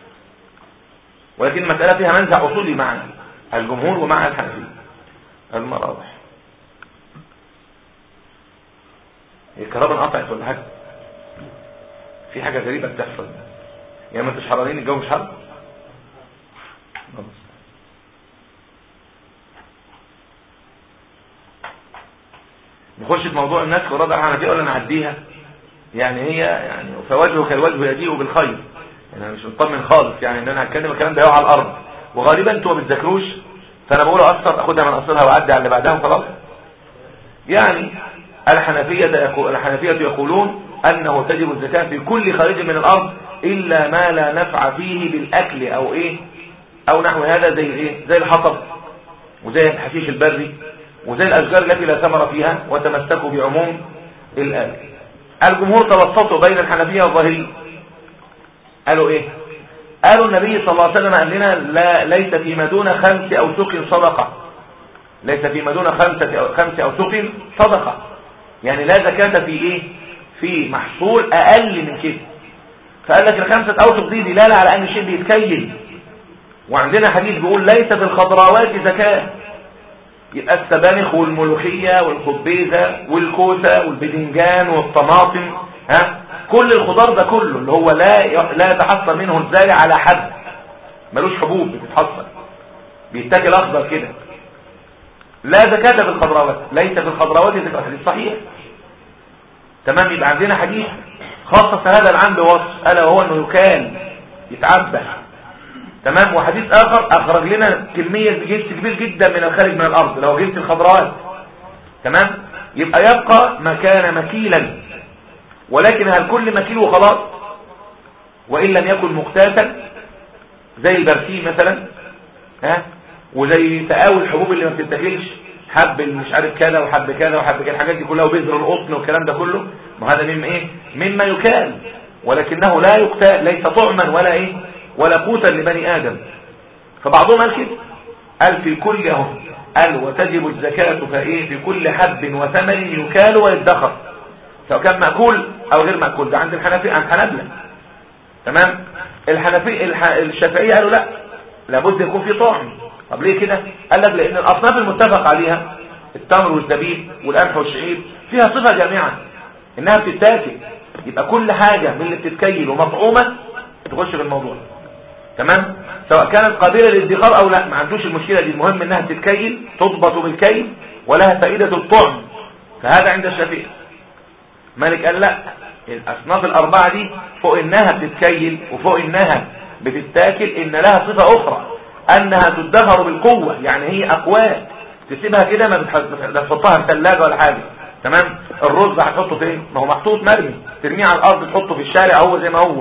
ولكن المسألة فيها منزع أصولي مع الجمهور ومع الحنفية المراوح الكهرباء انقطعت ولا حاجة في حاجة غريبة بتحصل يا ما انتش حرانين الجو مش حر نخش في موضوع النسخ والرد على الحنفيه ولا نعديها يعني هي يعني فوجهك الوجه يجيء بالخير يعني انا مش مطمن خالص يعني ان انا هتكلم الكلام ده يقع على الارض وغالبا انتوا ما بتذاكروش فانا بقول اثر اخدها من اصلها واعدي على اللي بعدها وخلاص يعني الحنفيه يقول الحنفيه يقولون انه تجب الزكاه في كل خارج من الارض الا ما لا نفع فيه بالاكل او ايه او نحو هذا زي الايه زي الحطب وزي الحشيش البري وزي الاشجار التي لا ثمر فيها وتمسكوا بعموم الآية الجمهور توسطوا بين الحنفية والظاهرية قالوا ايه قالوا النبي صلى الله عليه وسلم قال لنا لا ليس فيما دون خمس اوسق صدقه ليس فيما دون خمسة أو خمس اوسق صدقه يعني لا زكاة في ايه في محصول اقل من كده فقال لك الخمسة اوسق دي دلالة على ان الشيء بيتكيل وعندنا حديث بيقول ليس في الخضروات زكاة يبقى السبانخ والملوخية والخبيزة والكوسة والبدنجان والطماطم ها كل الخضار ده كله اللي هو لا لا يتحصل منه الزارع على حد ملوش حبوب بتتحصل بيتاكل اخضر كده لا زكاة في الخضروات ليس في الخضروات ذكر حديث صحيح تمام يبقى عندنا حديث خاصة هذا العام بوصف ألا وهو أنه يكال يتعبى تمام وحديث آخر أخرج لنا كمية بجنس كبير جدا من الخارج من الأرض لو جنس الخضروات تمام يبقى يبقى مكان مكيلا ولكن هل كل مكيل وخلاص وإن لم يكن مقتاتا زي البرسيم مثلا ها وزي تقاوي الحبوب اللي ما بتتاكلش حب مش عارف كذا وحب كذا وحب كذا الحاجات دي كلها وبذر القطن والكلام ده كله ما هذا من ايه مما يكال ولكنه لا يقتال ليس طعما ولا ايه ولا قوتا لبني ادم فبعضهم قال كده قال في كل اهو قال وتجب الزكاة فايه في كل حب وثمن يكال ويدخر سواء كان مأكول او غير مأكول ده عند الحنفي عند حنبلة تمام الحنفي الح... الشافعية قالوا لا لابد يكون في طعم طب ليه كده قال لك لان الاصناف المتفق عليها التمر والزبيب والقمح والشعير فيها صفة جامعة انها بتتاكل يبقى كل حاجة من اللي بتتكيل ومطعومة تخش في الموضوع تمام سواء كانت قابلة للادخار او لا ما عندوش المشكلة دي المهم انها تتكيل تضبط بالكيل ولها فائدة الطعم فهذا عند الشافعي مالك قال لا الاصناف الاربعة دي فوق انها بتتكيل وفوق انها بتتاكل ان لها صفة اخرى انها تدخر بالقوة يعني هي اقوات تسيبها كده ما بتحطها في ثلاجة ولا حاجة تمام الرز هتحطه فين ما هو محطوط مرمي ترميه على الارض تحطه في الشارع هو زي ما هو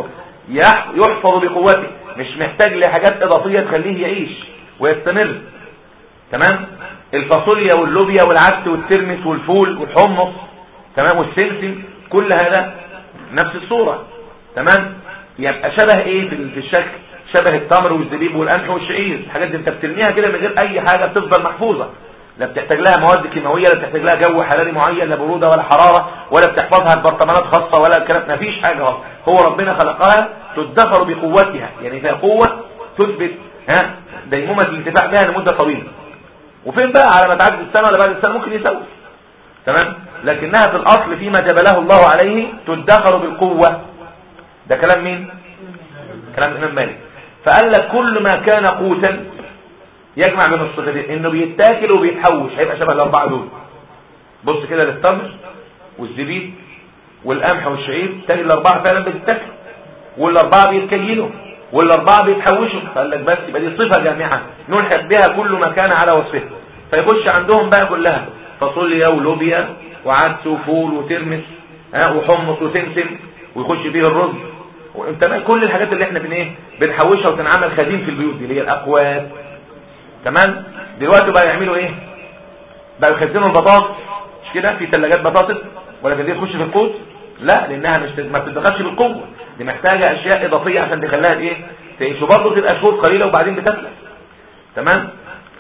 يحفظ بقوته مش محتاج لحاجات اضافية تخليه يعيش ويستمر تمام الفاصوليا واللوبيا والعدس والترمس والفول والحمص تمام والسمسم كل هذا نفس الصورة تمام يبقى شبه ايه في الشكل شبه التمر والزبيب والقمح والشعير الحاجات دي انت بترميها كده من غير اي حاجة بتفضل محفوظة لا بتحتاج لها مواد كيماويه لا بتحتاج لها جو حراري معين لا بروده ولا حراره ولا بتحفظها ببرطمانات خاصه ولا الكلام ما فيش حاجه خالص هو ربنا خلقها تدخر بقوتها يعني فيها قوه تثبت ها ديمومه الانتفاع بها لمده طويله وفين بقى على ما تعدي السنه ولا بعد السنه ممكن يسوي تمام لكنها في الاصل فيما جبله الله عليه تدخر بالقوه ده كلام مين كلام الامام مالك فقال لك كل ما كان قوتا يجمع بين الصفتين انه بيتاكل وبيتحوش هيبقى شبه الاربعه دول بص كده للتمر والزبيب والقمح والشعير تاني الاربعه فعلا بتتاكل والاربعه بيتكيلوا والاربعه بيتحوشوا فقال لك بس يبقى دي صفه جامعه نلحق بها كل ما كان على وصفه فيخش عندهم بقى كلها فاصوليا ولوبيا وعدس وفول وترمس ها وحمص وسمسم ويخش فيه الرز وانت كل الحاجات اللي احنا بن ايه بنحوشها وتنعمل خديم في البيوت دي اللي هي الاقوات تمام دلوقتي بقى يعملوا ايه بقى يخزنوا البطاطس مش كده في ثلاجات بطاطس ولا دي تخش في القوت لا لانها مش ما بتدخلش بالقوه دي محتاجه اشياء اضافيه عشان تخليها ايه تعيش وبرضه تبقى شهور قليله وبعدين بتتلف تمام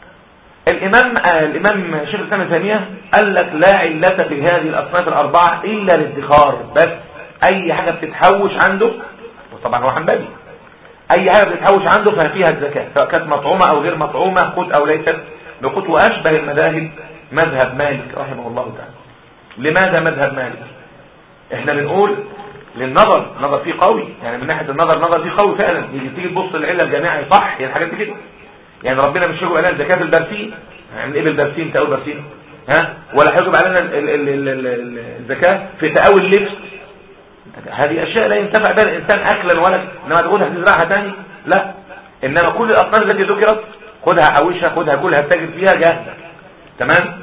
الامام آه الامام شيخ الاسلام ابن تيميه قال لك لا عله في هذه الاصناف الاربعه الا الادخار بس اي حاجه بتتحوش عنده وطبعا هو حنبلي اي حاجه بتتحوش عنده ففيها الزكاه سواء كانت مطعومه او غير مطعومه قوت او ليست بقوت واشبه المذاهب مذهب مالك رحمه الله تعالى لماذا مذهب مالك احنا بنقول للنظر نظر فيه قوي يعني من ناحيه النظر نظر فيه قوي فعلا يجي تيجي تبص العله الجامعي صح هي الحاجات دي كده يعني ربنا مش هيجب علينا زكاه البرسيم يعني ايه بالبرسيم تقول برسيم ها ولا هيجب علينا الزكاه في تقاوي اللبس هذه اشياء لا ينتفع بها الانسان اكلا ولا انما تاخدها تزرعها تاني لا انما كل الاصناف التي ذكرت خدها حوشها خدها كلها تاجر فيها جاهزه تمام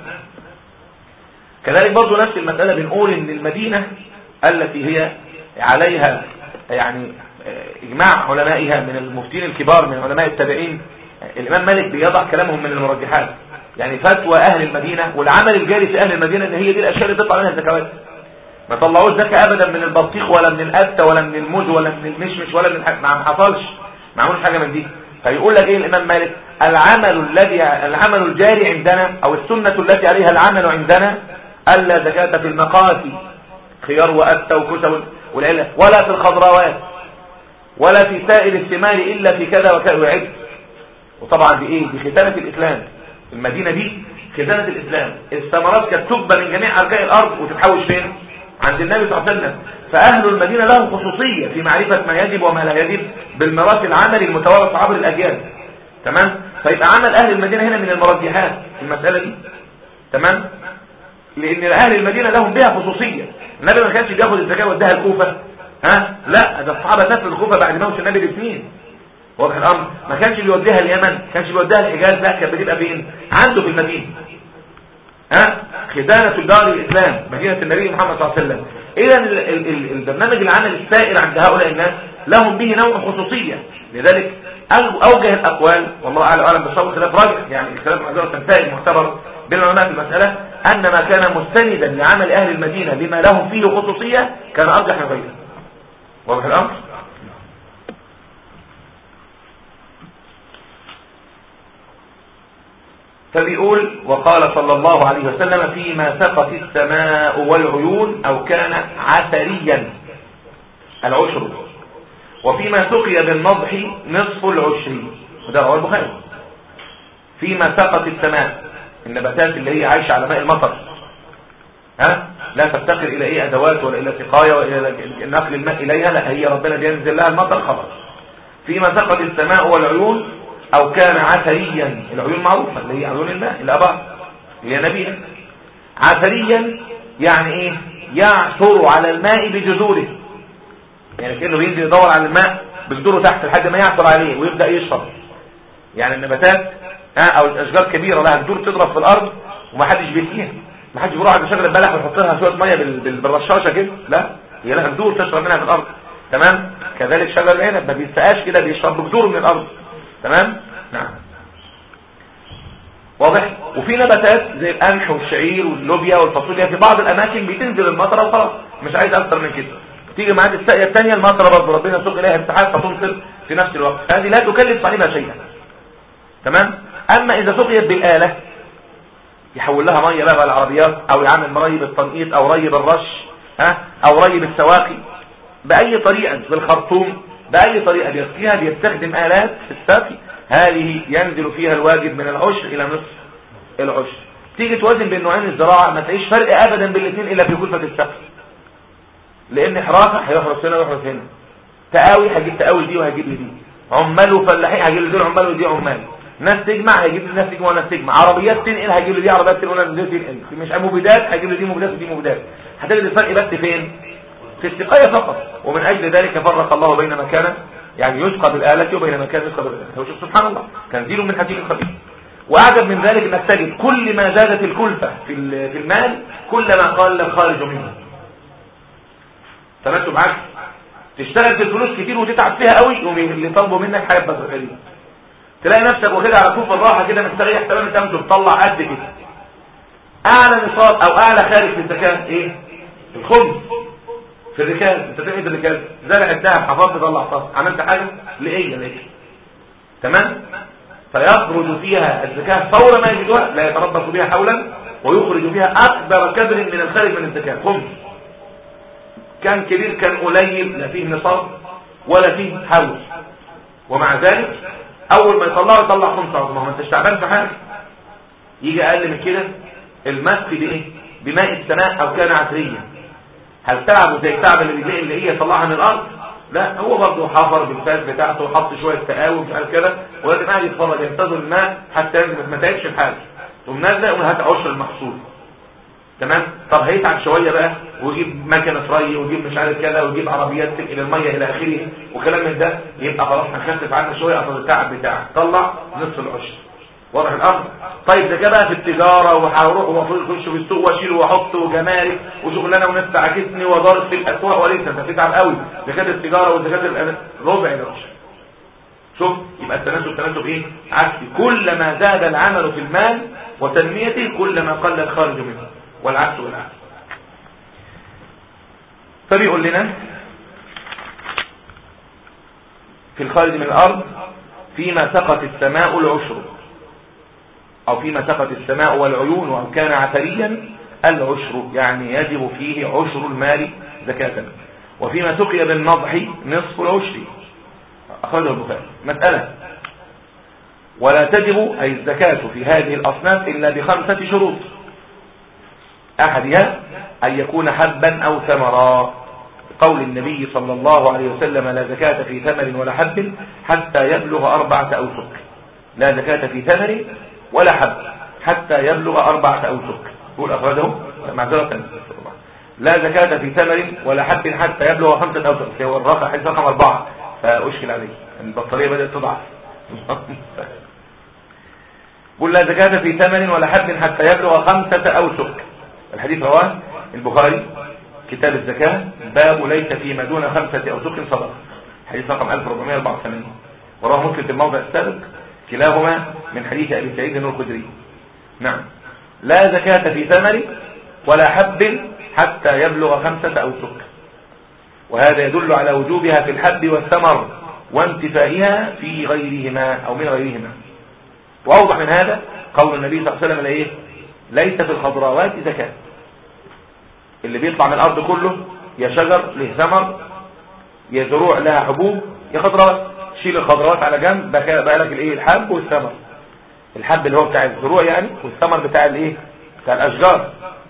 كذلك برضه نفس المسألة بنقول ان المدينة التي هي عليها يعني اجماع علمائها من المفتين الكبار من علماء التابعين الامام مالك بيضع كلامهم من المرجحات يعني فتوى اهل المدينة والعمل الجاري في اهل المدينة ان هي دي الاشياء اللي تطلع منها الزكوات ما طلعوش زكاة ابدا من البطيخ ولا من القتة ولا من الموز ولا من المشمش ولا من الحاجة ما حصلش ما عملوش حاجة من دي فيقول لك ايه الامام مالك العمل الذي العمل الجاري عندنا او السنة التي عليها العمل عندنا الا زكاة في المقاسي خيار وقتة وكسى والعلة ولا في الخضروات ولا في سائر الثمار الا في كذا وكذا وعد وطبعا بايه بختانة الاسلام المدينة دي خزانة الاسلام الثمرات كانت تبى من جميع ارجاء الارض وتتحوش فين عند النبي صلى الله عليه وسلم فأهل المدينة لهم خصوصية في معرفة ما يجب وما لا يجب بالميراث العملي المتوارث عبر الأجيال تمام فيبقى عمل أهل المدينة هنا من المرجحات في المسألة دي تمام لأن أهل المدينة لهم بها خصوصية النبي ما كانش بياخد الزكاة واداها الكوفة ها لا ده الصحابة سافروا الكوفة بعد موت النبي باثنين واضح الأمر ما كانش بيوديها اليمن ما كانش بيوديها الحجاز لا كانت بتبقى فين عنده في المدينة ها خزانة دار الإسلام مدينة النبي محمد صلى الله عليه وسلم إذا البرنامج العمل السائر عند هؤلاء الناس لهم به نوع خصوصية لذلك أوجه الأقوال والله أعلم أعلم بالصوت خلاف راجع يعني الخلاف معذرة تنتهي معتبر بين العلماء في المسألة أن ما كان مستندا لعمل أهل المدينة بما لهم فيه خصوصية كان أرجح من غيره واضح الأمر؟ فبيقول وقال صلى الله عليه وسلم فيما سقط السماء والعيون أو كان عثريا العشر وفيما سقي بالنضح نصف العشر وده هو البخاري فيما سقط السماء النباتات اللي هي عايشة على ماء المطر ها لا تفتقر الى ايه ادوات ولا الى سقاية ولا الى نقل الماء اليها لا هي ربنا بينزل لها المطر خلاص فيما سقط السماء والعيون او كان عثريا العيون معروفة اللي هي عيون الماء الابار اللي هي نبيها عثريا يعني ايه يعثر على الماء بجذوره يعني كأنه بينزل يدور على الماء بجذوره تحت لحد ما يعثر عليه ويبدأ يشرب يعني النباتات ها او الاشجار كبيرة لها جذور تضرب في الارض ومحدش بيسقيها محدش بيروح عند شجر البلح ويحط لها شويه ميه بالرشاشه كده لا هي لها جذور تشرب منها في الارض تمام كذلك شجر العنب ما بيسقاش كده بيشرب بجذور من الارض تمام نعم واضح وفي نباتات زي القمح والشعير واللوبيا والفاصوليا في بعض الاماكن بتنزل المطره وخلاص مش عايز اكتر من كده تيجي معاك الساقيه الثانيه المطره برضه ربنا يسوق اليها ارتحال فتمطر في نفس الوقت هذه لا تكلف صاحبها شيئا تمام اما اذا سقيت بالاله يحول لها ميه بقى بالعربيات او يعمل مري بالتنقيط او ري بالرش ها او ري بالسواقي باي طريقه بالخرطوم باي طريقه بيسقيها بيستخدم الات في السقي هذه ينزل فيها الواجب من العشر الى نصف العشر تيجي توازن بين نوعين الزراعه ما تلاقيش فرق ابدا بين الاثنين الا في كلفه السقي لان حراسه هيحرس هنا ويحرس هنا تقاوي هجيب تقاوي دي وهجيب دي عمال وفلاحين هجيب دول عمال ودي عمال ناس تجمع هيجيب لي ناس تجمع وناس تجمع عربيات تنقل هيجيب لي دي عربيات تنقل وناس تنقل مش مبيدات هيجيب لي دي مبيدات ودي مبيدات هتجد الفرق بس فين في السقايه فقط ومن اجل ذلك فرق الله بين ما كان يعني يسقى بالآلة وبين ما كان يسقى بالآلة وشوف سبحان الله تنزيل من حكيم خبير واعجب من ذلك انك تجد كل ما زادت الكلفة في في المال كلما قل الخارج منه تمام معاك تشتغل في الفلوس كتير وتتعب فيها قوي واللي طالبه منك حاجات بس غريبه تلاقي نفسك واخدها على كوف الراحه كده مستريح تمام انت مش بتطلع قد كده اعلى نصاب او اعلى خارج في الزكاه ايه الخمس في الركاز انت تعمل الركاز زرع الذهب حفظت طلع صح عملت حاجه لايه ليه تمام فيخرج فيها الزكاه فور ما يجدها لا يتربص بها حولا ويخرج فيها اكبر كدر من الخارج من الزكاه خمس كان كبير كان قليل لا فيه نصاب ولا فيه حول ومع ذلك اول ما يطلعه يطلع خمسة عظمى ما انتش تعبان في حاجه يجي اقل من كده المسك بايه بماء السماء او كان عسريا هل تعبه زي التعب اللي بيلاقي اللي هي يطلعها من الارض لا هو برضه حفر بالفاس بتاعته وحط شويه تقاوي مش عارف كده ولازم قاعد يتفرج ينتظر الماء حتى ينزل ما تعبش الحاجه ثم نازله يقول هات عشر المحصول تمام طب هيتعب شويه بقى ويجيب مكنه ري ويجيب مش عارف كذا ويجيب عربيات تنقل الميه الى اخره وكلام من ده يبقى خلاص هنخفف عنه شويه اصل التعب بتاعك طلع نصف العشر واضح الامر طيب ده بقى في التجاره وهروح ومفروض اخش في السوق واشيله واحطه وجمارك وشغلانه وناس تعاكسني وضارب في الاسواق ولسه انت بتتعب قوي زكاه التجاره وزكاه ربع العشر شوف يبقى التناسب تناسب ايه عكسي كلما زاد العمل في المال وتنميته كلما قل الخارج منه والعكس والعكس فبيقول لنا في الخارج من الأرض فيما سقط السماء العشر أو فيما سقط السماء والعيون أو كان عثريا العشر يعني يجب فيه عشر المال زكاة وفيما سقي بالنضح نصف العشر أخرجه البخاري مسألة ولا تجب أي الزكاة في هذه الأصناف إلا بخمسة شروط أحدها أن يكون حبا أو ثمرا قول النبي صلى الله عليه وسلم لا زكاة في ثمر ولا حب حتى يبلغ أربعة أوسق لا زكاة في ثمر ولا حب حتى يبلغ أربعة أوسق يقول أخرجه معذرة لا زكاة في ثمر ولا حب حتى يبلغ خمسة أوسق هو الرقم حيث رقم أربعة فأشكل عليه البطارية بدأت تضعف قل لا زكاة في ثمن ولا حب حتى يبلغ خمسة أوسق الحديث رواه البخاري كتاب الزكاة باب ليس فيما دون خمسة أوسق صدقة حديث رقم 1484 وراه مسلم في الموضع السابق كلاهما من حديث أبي سعيد الخدري نعم لا زكاة في ثمر ولا حب حتى يبلغ خمسة أوسق وهذا يدل على وجوبها في الحب والثمر وانتفائها في غيرهما أو من غيرهما وأوضح من هذا قول النبي صلى الله عليه وسلم ايه ليس في الخضراوات زكاة اللي بيطلع من الأرض كله يا شجر له ثمر يا زروع لها حبوب يا خضروات شيل الخضروات على جنب بقى لك الايه الحب والثمر الحب اللي هو بتاع الزروع يعني والثمر بتاع الايه بتاع الاشجار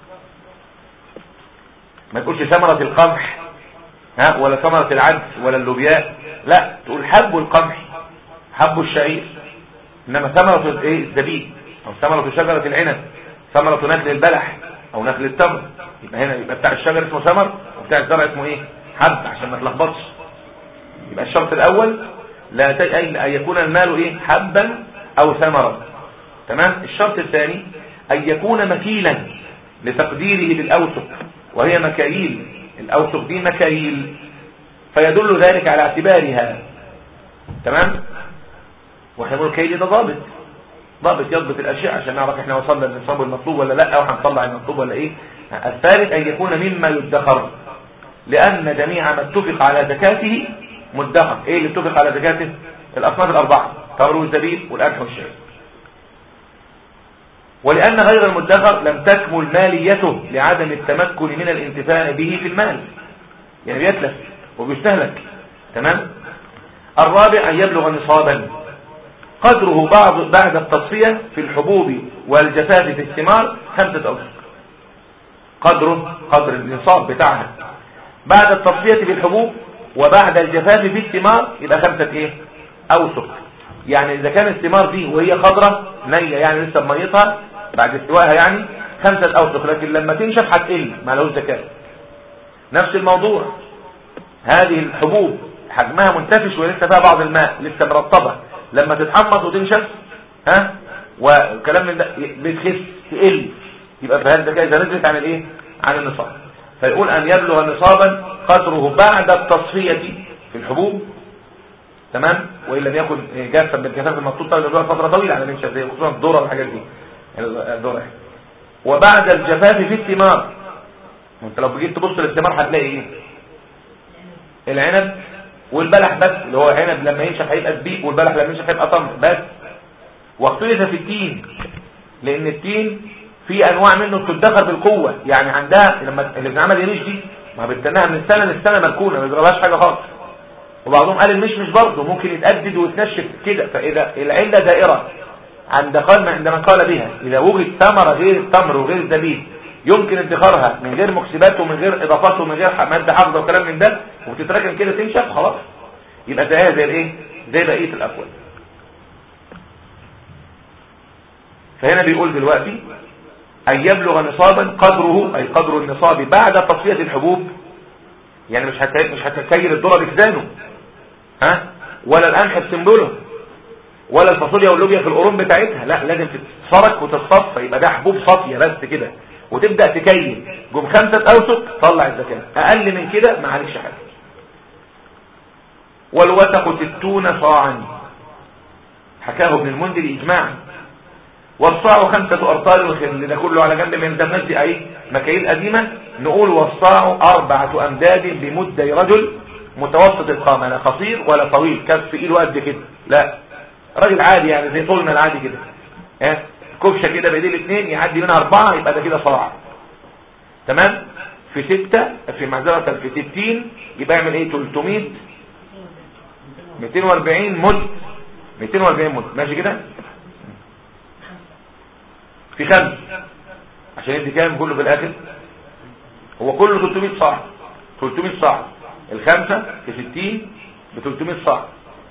ما تقولش ثمرة القمح ها ولا ثمرة العدس ولا اللوبياء لا تقول حب القمح حب الشعير انما ثمرة الايه الزبيب او ثمرة شجرة العنب ثمرة نخل البلح او نخل التمر يبقى هنا يبقى بتاع الشجر اسمه ثمر وبتاع الزرع اسمه ايه حب عشان ما تلخبطش يبقى الشرط الاول لا ت... ان يكون المال ايه حبا او ثمرا تمام الشرط الثاني ان يكون مكيلا لتقديره بالاوسق وهي مكاييل الاوسق دي مكاييل فيدل ذلك على اعتبارها تمام واحنا بنقول كيل ده ضابط ضابط يضبط الاشياء عشان نعرف احنا وصلنا للنصاب المطلوب ولا لا او هنطلع المطلوب ولا ايه الثالث ان يكون مما يدخر لان جميع ما اتفق على زكاته مدخر ايه اللي اتفق على زكاته الاصناف الاربعه تمر والزبيب والقمح والشعير ولان غير المدخر لم تكمل ماليته لعدم التمكن من الانتفاع به في المال يعني بيتلف وبيستهلك تمام الرابع ان يبلغ نصابا قدره بعض بعد التصفية في الحبوب والجفاف في الثمار خمسة أوسق قدره قدر النصاب بتاعها بعد التصفية في الحبوب وبعد الجفاف في الثمار يبقى خمسة ايه أوسق يعني إذا كان الثمار دي وهي خضرة نية يعني لسه بميتها بعد استوائها يعني خمسة أوسق لكن لما تنشف هتقل ما لهوش زكاة نفس الموضوع هذه الحبوب حجمها منتفش ولسه فيها بعض الماء لسه مرطبة لما تتحمص وتنشف ها والكلام من ده بتخف تقل يبقى في هذا اذا نزلت عن الايه عن النصاب فيقول ان يبلغ نصابا قدره بعد التصفيه في الحبوب تمام وان لم يكن جافا بالجفاف المطلوب طبعا فتره طويله على ننشف زي خصوصا الذره والحاجات دي الذره وبعد الجفاف في الثمار انت لو جيت تبص للثمار هتلاقي ايه العنب والبلح بس اللي هو عنب لما ينشف هيبقى زبيب والبلح لما ينشف هيبقى تمر بس واختلف في التين لان التين في انواع منه بتدخر بالقوه يعني عندها لما اللي بنعمل يريش دي ما بتستناها من سنه للسنه مركونه ما يجربهاش حاجه خالص وبعضهم قال المشمش برضه ممكن يتأدد ويتنشف كده فاذا العله دائره عند قال عندما قال بها اذا وجد ثمره غير التمر وغير الزبيب يمكن ادخارها من غير مكسبات ومن غير اضافات ومن غير ماده حافظه وكلام من ده وتتركن كده تنشف خلاص يبقى زيها زي الايه زي بقيه الاكوان فهنا بيقول دلوقتي ان يبلغ نصابا قدره اي قدر النصاب بعد تصفيه الحبوب يعني مش هت... مش هتكيل الذره بكزانه ها ولا القمح بسنبله ولا الفاصوليا واللوبيا في القرون بتاعتها لا لازم تتصرك وتتصفى يبقى ده حبوب صافيه بس كده وتبدأ تكيل جم خمسة أوسق طلع الزكاة أقل من كده ما عليكش حاجة والوثق ستون صاعا حكاه ابن المنذر اجماعا والصاع خمسة أرطال وخل ده كله على جنب من ده دي أي مكاييل قديمة نقول والصاع أربعة أمداد بمد رجل متوسط القامة لا قصير ولا طويل كف إيده قد كده لا راجل عادي يعني زي طولنا العادي كده ها كبشة كده بإيديه الاثنين يعدي منها أربعة يبقى ده كده صاع تمام في ستة في معذرة في ستين يبقى يعمل ايه 300 240 مد 240 مد ماشي كده في خمس عشان يدي كام كله في الاخر هو كله 300 صاع 300 صاع الخمسة في 60 ب 300 صاع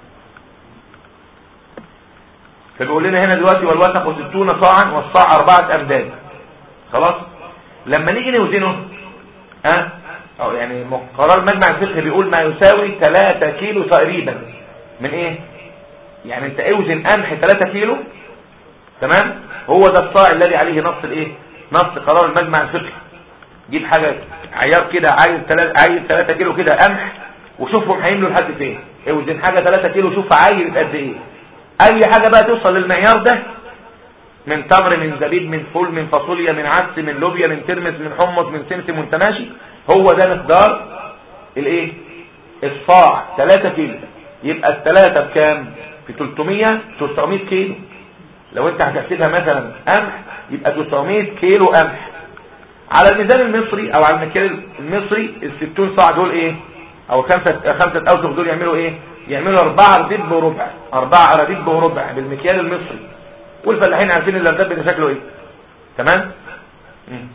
فبيقول لنا هنا دلوقتي والوثق 60 صاعا والصاع أربعة أمداد خلاص لما نيجي نوزنه ها أو يعني قرار مجمع الفقه بيقول ما يساوي 3 كيلو تقريبا من ايه يعني انت اوزن قمح 3 كيلو تمام هو ده الصاع الذي عليه نص الايه نص قرار المجمع الفقهي جيب حاجه عيار كده عايز 3 عايز 3 كيلو كده قمح وشوفهم هيملوا لحد فين اوزن حاجه 3 كيلو شوف عايز قد ايه اي حاجه بقى توصل للمعيار ده من تمر من زبيب من فول من فاصوليا من عدس من لوبيا من ترمس من حمص من سمسم وانت ماشي هو ده مقدار الايه الصاع 3 كيلو يبقى الثلاثه بكام في 300 900 كيلو لو انت هتحسبها مثلا قمح يبقى 900 كيلو قمح على الميزان المصري او على المكيال المصري ال 60 صاع دول ايه او خمسه خمسه اوسخ دول يعملوا ايه يعملوا 4 رديب وربع 4 رديب وربع بالمكيال المصري والفلاحين عارفين الارداب ده شكله ايه تمام مم.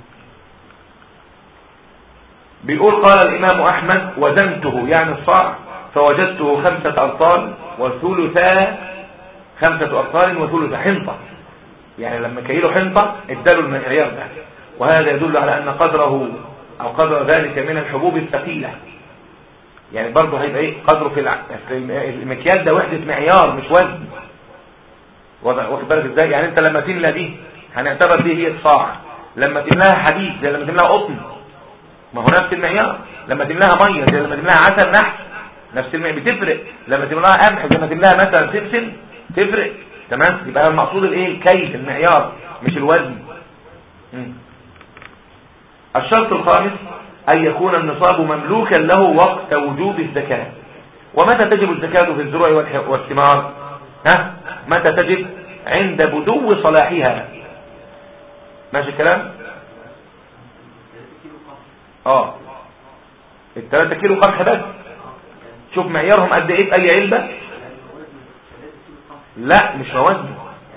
بيقول قال الامام احمد وزنته يعني الصاع فوجدته خمسة أبطال وثلثا خمسة أبطال وثلث حنطة يعني لما كيلو حنطة اداله المعيار ده وهذا يدل على أن قدره أو قدر ذلك من الحبوب الثقيلة يعني برضه هيبقى ايه قدره في الع... المكيال ده وحدة معيار مش وزن واخد بالك ازاي يعني انت لما تملى دي هنعتبر دي هي الصاع لما تملاها حديد زي لما تملاها قطن ما هو نفس المعيار لما تملاها ميه زي لما تملاها عسل نحس نفس المعيار بتفرق لما تملاها قمح زي لما تملاها مثلا سمسم تفرق تمام يبقى المقصود الايه الكيل المعيار مش الوزن م. الشرط الخامس أن يكون النصاب مملوكا له وقت وجوب الزكاة ومتى تجب الزكاة في الزروع والثمار ها متى تجب عند بدو صلاحها ماشي الكلام اه الثلاثة كيلو قمح بس شوف معيارهم قد ايه في اي علبة لا مش موازن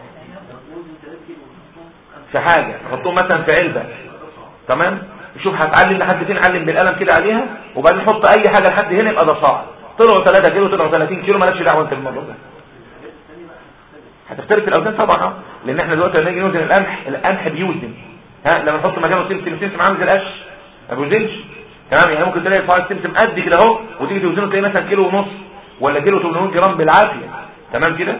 في حاجة نحطهم مثلا في علبة تمام شوف هتعلم لحد فين علم بالقلم كده عليها وبعدين حط اي حاجة لحد هنا يبقى ده صاع طلعوا 3 كيلو طلعوا 30 كيلو مالكش دعوه انت بالموضوع ده هتختلف الاوزان طبعا اه لان احنا دلوقتي لما نيجي نوزن القمح القمح بيوزن ها لما نحط مكانه سمسم سمسم عامل زي القش ما بيوزنش تمام يعني ممكن تلاقي صاع السمسم قد كده اهو وتيجي توزنه تلاقي مثلا كيلو ونص ولا كيلو 800 جرام بالعافيه تمام كده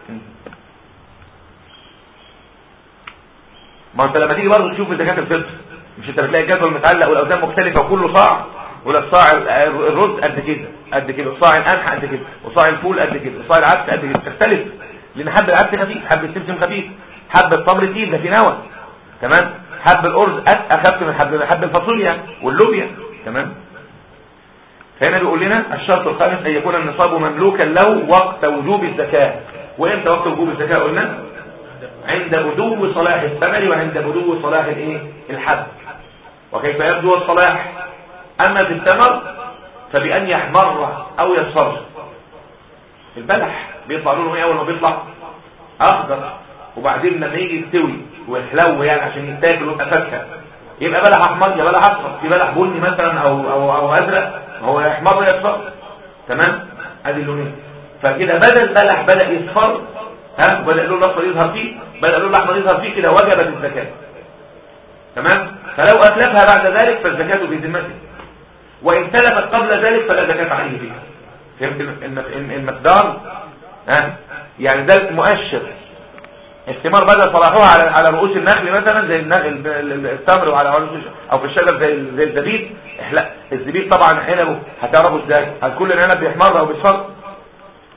ما انت لما تيجي برضه تشوف زكاه الفطر مش انت بتلاقي الجدول متعلق والاوزان مختلفه وكله صاع ولا الصاع الرز قد كده قد كده وصاع القمح قد كده وصاع الفول قد كده وصاع العدس قد كده تختلف لان حب العدس خفيف حب السمسم خفيف حب التمر تقيل ده في نوى تمام حب الارز اخف من حب حب الفاصوليا واللوبيا تمام فهنا بيقول لنا الشرط الخامس ان يكون النصاب مملوكا له وقت وجوب الزكاه وامتى وقت وجوب الزكاه قلنا عند بدو صلاح الثمر وعند بدو صلاح الايه الحب وكيف يبدو الصلاح اما في الثمر فبان يحمر او يصفر البلح بيطلع لونه ايه اول ما بيطلع اخضر وبعدين لما يجي يستوي ويحلو يعني عشان يتاكل ويبقى فاكهه يبقى بلح احمر يا بلح اصفر في بلح بني مثلا او او او ازرق هو يا احمر يا اصفر تمام ادي اللونين فكده بدل بلح بدا يصفر ها بدا اللون الاصفر يظهر فيه بدا اللون الاحمر يظهر فيه كده وجبت الزكاه تمام فلو اتلفها بعد ذلك فالزكاه بذمته وان تلفت قبل ذلك فلا زكاه عليه فيها فهمت المقدار ها يعني ده مؤشر الثمار بدأ صلاحها على على رؤوس النخل مثلا زي التمر وعلى او في الشجر زي زي الزبيب لا الزبيب طبعا عنبه هتعرفه ازاي هل كل العنب بيحمر او بيصفر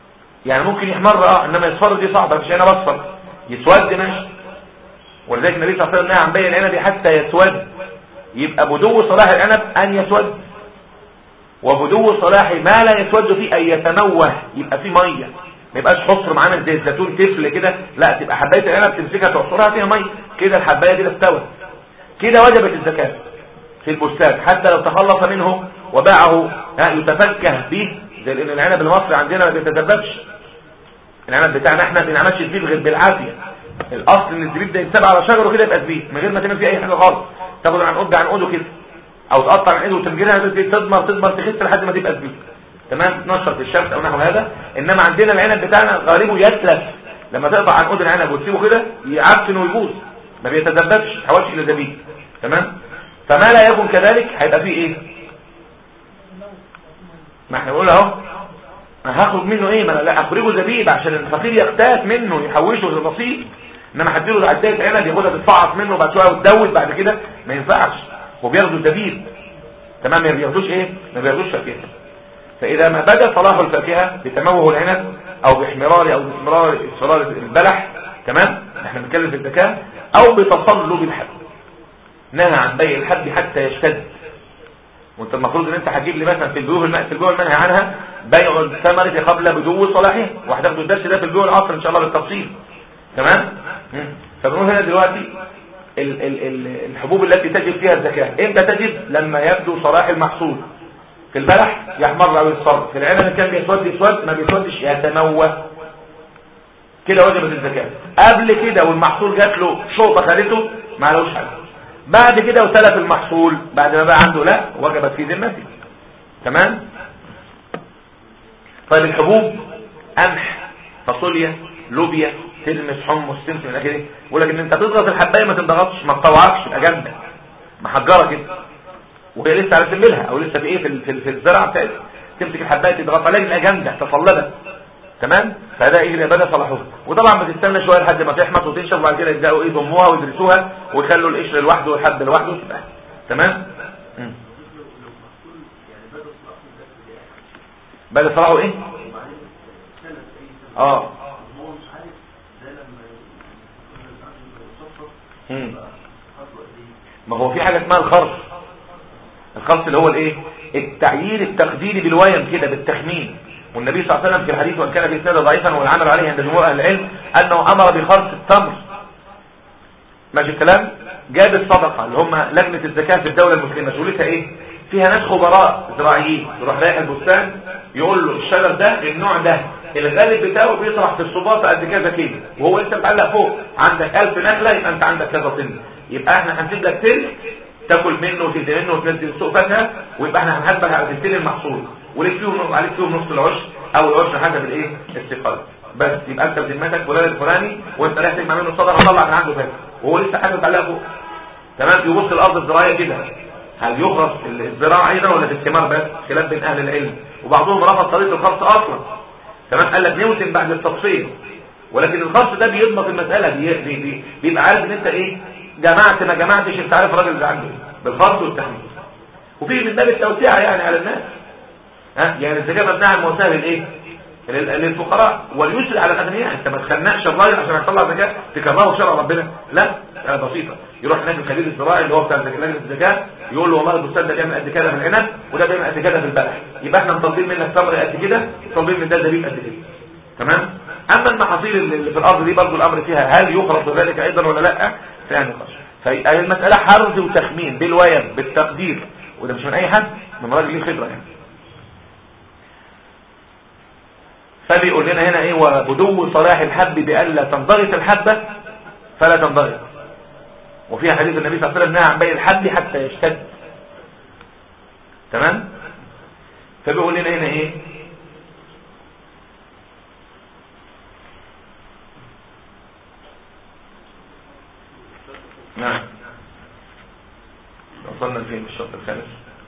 يعني ممكن يحمر اه انما يصفر دي صعبه مش عنب اصفر يسود ماشي ولذلك النبي صلى الله عليه وسلم نهى عن بيع العنب حتى يسود يبقى بدو صلاح العنب ان يسود وبدو صلاح ما لا يسود فيه ان يتموه يبقى فيه ميه ما يبقاش حصر معانا زي الزيتون تفل كده لا تبقى حبايه العنب تمسكها تعصرها فيها ميه كده الحبايه دي استوت كده وجبت الزكاه في البستان حتى لو تخلص منه وباعه يتفكه به زي لان العنب المصري عندنا ما بيتدببش العنب بتاعنا احنا ما بنعملش الزبيب غير بالعافيه الاصل ان الزبيب ده يتساب على شجره كده يبقى زبيب من غير ما تعمل فيه اي حاجه خالص تاخد عن قد عن قده كده او تقطع عن ايده وتنجرها تضمر تضمر تخس لحد ما تبقى زبيب تمام تنشر في الشمس او نحو هذا انما عندنا العنب بتاعنا غالبه يتلف لما تقطع عن قد العنب وتسيبه كده يعفن ويبوظ ما بيتدببش حوالش الى زبيب تمام فما لا يكن كذلك هيبقى فيه ايه ما احنا بنقول اهو ما هاخد منه ايه ما انا لا اخرجه زبيب عشان الفقير يقتات منه يحوشه للنصيب انما هديله عدايه عنب ياخدها تتفعص منه بعد شويه وتدوت بعد كده ما ينفعش هو بياخدوا زبيب تمام ما بياخدوش ايه ما بياخدوش فاكهه فاذا ما بدا صلاح الفاكهه بتموه العنب او باحمرار او باستمرار اصرار البلح تمام احنا بنتكلم في الزكاه او بتصلب الحب نهى عن بيع الحب حتى يشتد وانت المفروض ان انت هتجيب لي مثلا في البيوع الم... في البيوع المنهي عنها بيع الثمرة قبل بدو صلاحها وهتاخدوا الدرس ده في البيوع العصر ان شاء الله بالتفصيل تمام فبنقول هنا دلوقتي ال... ال... ال... الحبوب التي تجب فيها الزكاة امتى تجب لما يبدو صلاح المحصول في البلح يحمر او يصفر في العنب كان بيسود يسود ما بيسودش يتموه كده وجبت الزكاة قبل كده والمحصول جات له شوطة خدته ما عليهوش حاجه بعد كده وتلف المحصول بعد ما بقى عنده لا وجبت في ذمته تمام طيب الحبوب قمح فاصوليا لوبيا تلمس حمص سمسم من اخره يقول لك ان انت تضغط الحبايه ما تضغطش ما تطوعكش تبقى جامده محجره كده وهي لسه على سنبلها او لسه في ايه في في, في الزرع بتاعتها تمسك الحبايه تضغط عليها تبقى جامده تصلبت تمام فده ايه العباده صلاحه وطبعا بتستنى شويه لحد ما تحمص وتنشف وبعد كده يبداوا ايه يضموها ويدرسوها ويخلوا القشر لوحده والحب لوحده تبقى تمام بدا صلاحه ايه اه ما هو في حاجه اسمها الخرص الخرص اللي هو الايه التعيير التقديري بالويم كده بالتخمين والنبي صلى الله عليه وسلم في الحديث وان كان في اسناده ضعيفا والعمل عليه عند جمهور اهل العلم انه امر بخرص التمر ماشي الكلام جاب الصدقه اللي هم لجنه الزكاه في الدوله المسلمه شغلتها ايه فيها ناس خبراء زراعيين يروح رايح البستان يقول له الشجر ده النوع ده الغالب بتاعه بيطرح في الصباط قد كذا كيلو وهو انت متعلق فوق عندك 1000 نخله يبقى انت عندك كذا طن يبقى احنا هنسيب لك تل تاكل منه وتدي منه وتنزل السوق فاكهه ويبقى احنا هنحاسبك على تلتين المحصول وليك فيهم عليك فيهم نص العشر او العشر حسب الايه استقامه بس يبقى انت بذمتك فلان الفلاني وانت رايح تجمع منه الصدقه طلع من عنده فاكهه وهو لسه حاسب عليها فوق تمام يبص الارض الزراعيه كده هل يخرص الزراعه ايضا ولا في الثمار بس خلاف بين اهل العلم وبعضهم رفض طريقه الخرص اصلا تمام قال لك نوتن بعد التفصيل ولكن الخرص ده بيضبط المساله بي بي بيبقى عارف ان انت ايه جمعت ما جمعتش انت عارف الراجل اللي عنده ايه بالخرص والتحميل وفي من باب التوسعه يعني على الناس ها يعني الزكاه مبنيه المواساه للايه للفقراء واليسر على الاغنياء انت ما تخنقش الراجل عشان تطلع زكاه تكرهه شرع ربنا لا يعني بسيطه يروح هناك الخليل الزراعي اللي هو بتاع لجنه الزكاه يقول له والله البستان ده بيعمل قد كده في العنب وده بيعمل قد كده في البلح يبقى احنا مطالبين منك تمر قد كده طالبين من ده زبيب قد كده تمام اما المحاصيل اللي في الارض دي برضه الامر فيها هل يخرج ذلك ايضا ولا لا فيها نقاش فالمساله حرز وتخمين بالويم بالتقدير وده مش من اي حد من راجل ليه خبره يعني فبيقول لنا هنا ايه وبدو صلاح الحب بألا تنضغط الحبة فلا تنضغط وفيها حديث النبي صلى الله عليه وسلم نهى عن بيع الحب حتى يشتد تمام فبيقول لنا هنا ايه نعم وصلنا لفين الشرط الخامس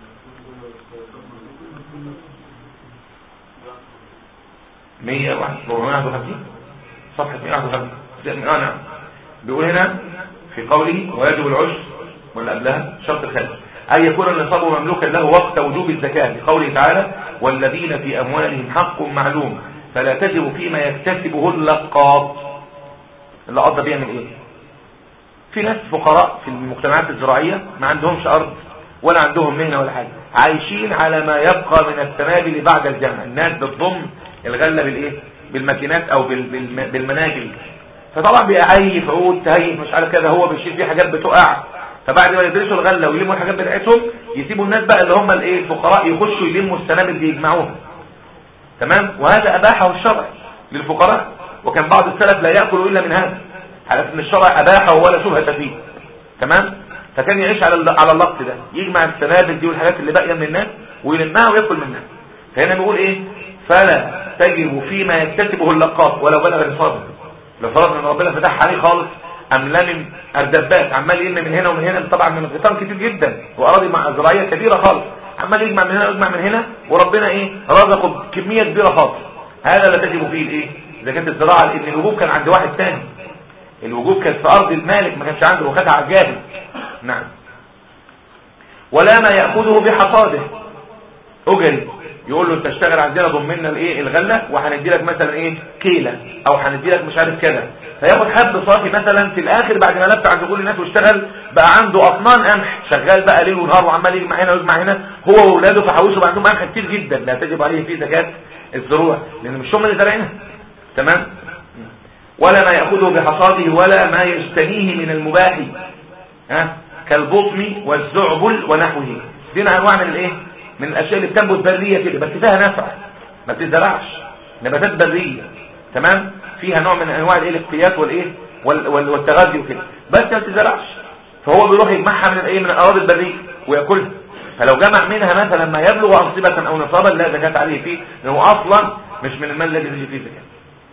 مية واحد ربعمائة وخمسين صفحة مئة وخمسين آه نعم بيقول هنا في قوله ويجب العشر ولا قبلها شرط الخامس أن يكون النصاب مملوكا له وقت وجوب الزكاة لقوله تعالى والذين في أموالهم حق معلوم فلا تجب فيما يكتسبه اللقاط اللقاط ده بيعمل ايه في ناس فقراء في المجتمعات الزراعية ما عندهمش ارض ولا عندهم مهنة ولا حاجة عايشين على ما يبقى من السنابل بعد الجمع الناس بتضم الغلة بالايه بالماكينات او بالمناجل فطبعا بيعيف عود تهيف مش عارف كده هو بيشيل فيه حاجات بتقع فبعد ما يدرسوا الغله ويلموا الحاجات بتاعتهم يسيبوا الناس بقى اللي هم الايه الفقراء يخشوا يلموا السنابل دي يجمعوها تمام وهذا اباحه الشرع للفقراء وكان بعض السلف لا ياكل الا من هذا على ان الشرع اباحه ولا شبهه فيه تمام فكان يعيش على على اللقط ده يجمع السنابل دي والحاجات اللي باقيه من الناس ويلمها وياكل منها فهنا بيقول ايه فلا تجب فيما يكتسبه اللقاط ولو بلغ الفضل لو فرضنا ان ربنا فتح عليه خالص ام لم اردبات عمال يلم من هنا ومن هنا طبعا من الغيطان كتير جدا واراضي زراعيه كبيره خالص عمال يجمع من هنا ويجمع من هنا وربنا ايه رزقه كميه كبيره خالص هذا لا تجب فيه الايه اذا كانت الزراعه لان الوجوب كان عند واحد ثاني الوجوب كان في ارض المالك ما كانش عنده وخدها على الجاهل نعم ولا ما ياخذه بحصاده اجري يقول له انت اشتغل عندنا ضمنا الايه الغله وهندي لك مثلا ايه كيله او هندي لك مش عارف كذا فياخد حب صافي مثلا في الاخر بعد ما لف عند كل الناس واشتغل بقى عنده اطنان قمح شغال بقى ليل ونهار وعمال يجمع هنا ويجمع هنا هو واولاده فحوشوا بقى عندهم قمح كتير جدا لا تجب عليه فيه زكاه الزروع لان مش هم اللي زارعينها تمام ولا ما ياخذه بحصاده ولا ما يجتنيه من المباح ها كالبطم والزعبل ونحوه دي انواع من الايه من الاشياء اللي بتنبت بريه كده بس فيها نفع ما بتزرعش نباتات بريه تمام فيها نوع من انواع الايه الاقتيات والايه والتغذي وكده بس ما بتزرعش فهو بيروح يجمعها من الايه من الاراضي البريه وياكلها فلو جمع منها مثلا ما يبلغ انصبه او نصابا لا زكاه عليه فيه لانه اصلا مش من المال الذي تجي فيه زكاه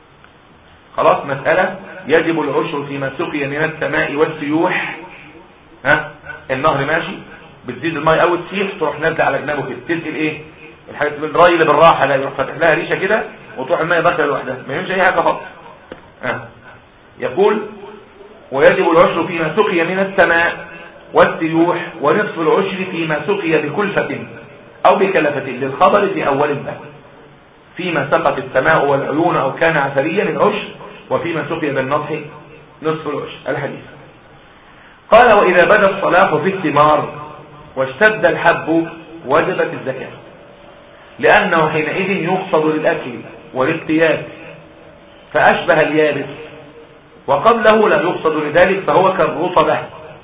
خلاص مساله يجب العشر فيما سقي من السماء والسيوح ها النهر ماشي بتزيد الميه او تسيح تروح نازله على جنبه كده تنقل ايه الحاجات الراي اللي بالراحه لا يروح فاتح لها ريشه كده وتروح الميه داخله لوحدها ما يهمش اي حاجه خالص آه. يقول ويجب العشر فيما سقي من السماء والسيوح ونصف العشر فيما سقي بكلفة أو بكلفة للخبر في أول الباب فيما سقط السماء والعيون أو كان عسريا العشر وفيما سقي بالنضح نصف العشر الحديث قال وإذا بدا الصلاح في الثمار واشتد الحب وجبت الزكاة لأنه حينئذ يقصد للأكل والاقتياد فأشبه اليابس وقبله لا يقصد لذلك فهو كالرطبة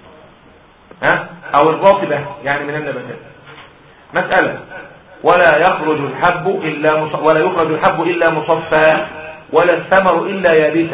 ها أو الرطبة يعني من النباتات مسألة ولا يخرج الحب إلا مص... ولا يخرج الحب إلا مصفى ولا الثمر إلا يابسا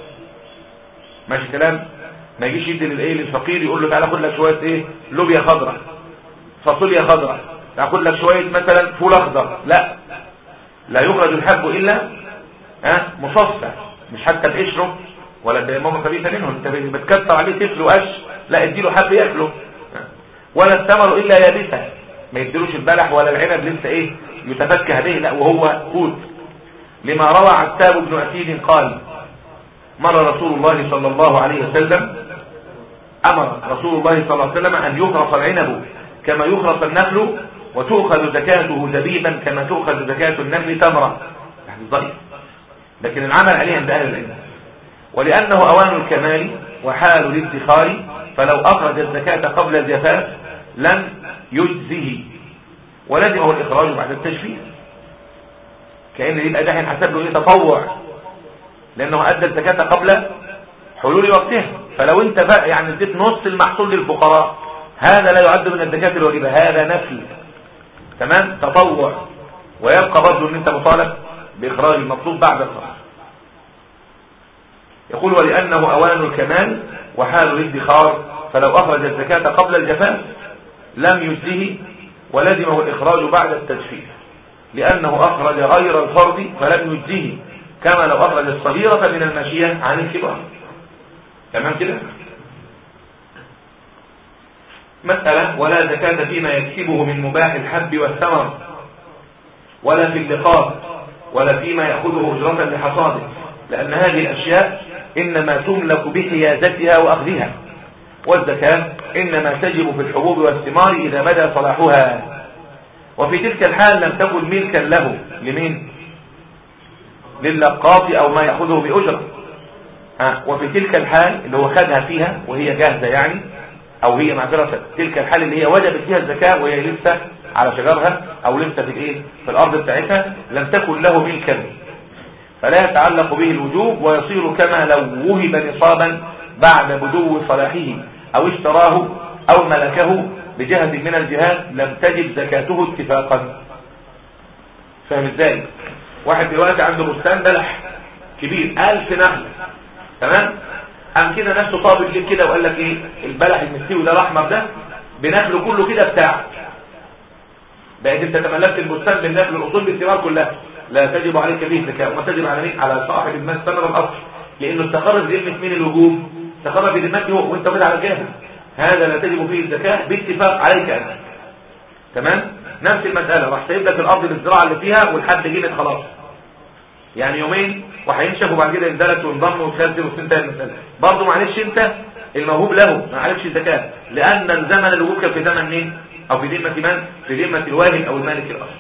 ماشي كلام ما يجيش يدي للايه للفقير يقول له تعالى خد لك شويه ايه لوبيا خضراء فاصوليا خضراء تاخد لك شويه مثلا فول اخضر لا لا يخرج الحب الا ها مصفى مش حتى بقشره ولا تيمم خبيثه منه انت بتكتر عليه طفل وقش لا اديله حب ياكله ولا الثمر الا يابسه ما يديلوش البلح ولا العنب لسه ايه يتفكه به لا وهو قوت لما روى عتاب بن اسيد قال مر رسول الله صلى الله عليه وسلم امر رسول الله صلى الله عليه وسلم ان يخرص العنب كما يخرص النخل وتؤخذ زكاته زبيبا كما تؤخذ زكاة النخل تمرة حديث ضعيف لكن العمل عليه عند أهل العلم ولأنه أوان الكمال وحال الادخار فلو أخرج الزكاة قبل الجفاف لم يجزه ولزمه الإخراج بعد التجفيف كأن يبقى ده هينحسب له ايه تطوع لأنه أدى الزكاة قبل حلول وقتها فلو انت يعني اديت نص المحصول للفقراء هذا لا يعد من الزكاة الواجبة هذا نفل تمام تطوع ويبقى برضه ان انت مطالب باخراج المطلوب بعد الخراج يقول ولانه اوان الكمال وحال الادخار فلو اخرج الزكاة قبل الجفاف لم يجزه ولزمه الاخراج بعد التجفيف لانه اخرج غير الفرض فلم يجزه كما لو اخرج الصغيرة من المشية عن الكبار تمام كده مسألة ولا زكاة فيما يكسبه من مباح الحب والثمر ولا في اللقاط ولا فيما يأخذه أجرة لحصاده لأن هذه الأشياء إنما تملك بحيازتها وأخذها والزكاة إنما تجب في الحبوب والثمار إذا بدا صلاحها وفي تلك الحال لم تكن ملكا له لمين للقاط او ما يأخذه بأجرة آه، وفي تلك الحال اللي هو خدها فيها وهي جاهزة يعني او هي معذرة تلك الحال اللي هي وجبت فيها الزكاة وهي لسه على شجرها او لسه في الايه في الارض بتاعتها لم تكن له ملكا فلا يتعلق به الوجوب ويصير كما لو وهب نصابا بعد بدو صلاحه او اشتراه او ملكه بجهة من الجهات لم تجب زكاته اتفاقا فاهم ازاي واحد دلوقتي عنده بستان بلح كبير ألف نخل تمام قام كده نفسه طابق ليه كده وقال لك ايه البلح المستوي ده الاحمر ده بنخله كله كده بتاعك بقيت انت تملكت البستان بالنخل الاصول بالثمار كلها لا تجب عليك فيه زكاه وما تجب على مين على صاحب المال ثمر الاصل لانه استقر ذمه مين الوجوب استقر في ذمته وانت كده على الجاهل هذا لا تجب فيه الزكاه باتفاق عليك انت تمام نفس المساله راح سايب لك الارض للزراعه اللي فيها والحد جيمت خلاص يعني يومين وهينشف وبعد كده يندلت وينضم ويتخزن وتنتهي المساله برضه معلش انت الموهوب له ما عليكش زكاه لان الزمن الوجوب كان في زمن مين او في ذمه من في ذمه الواهب او المالك الاصل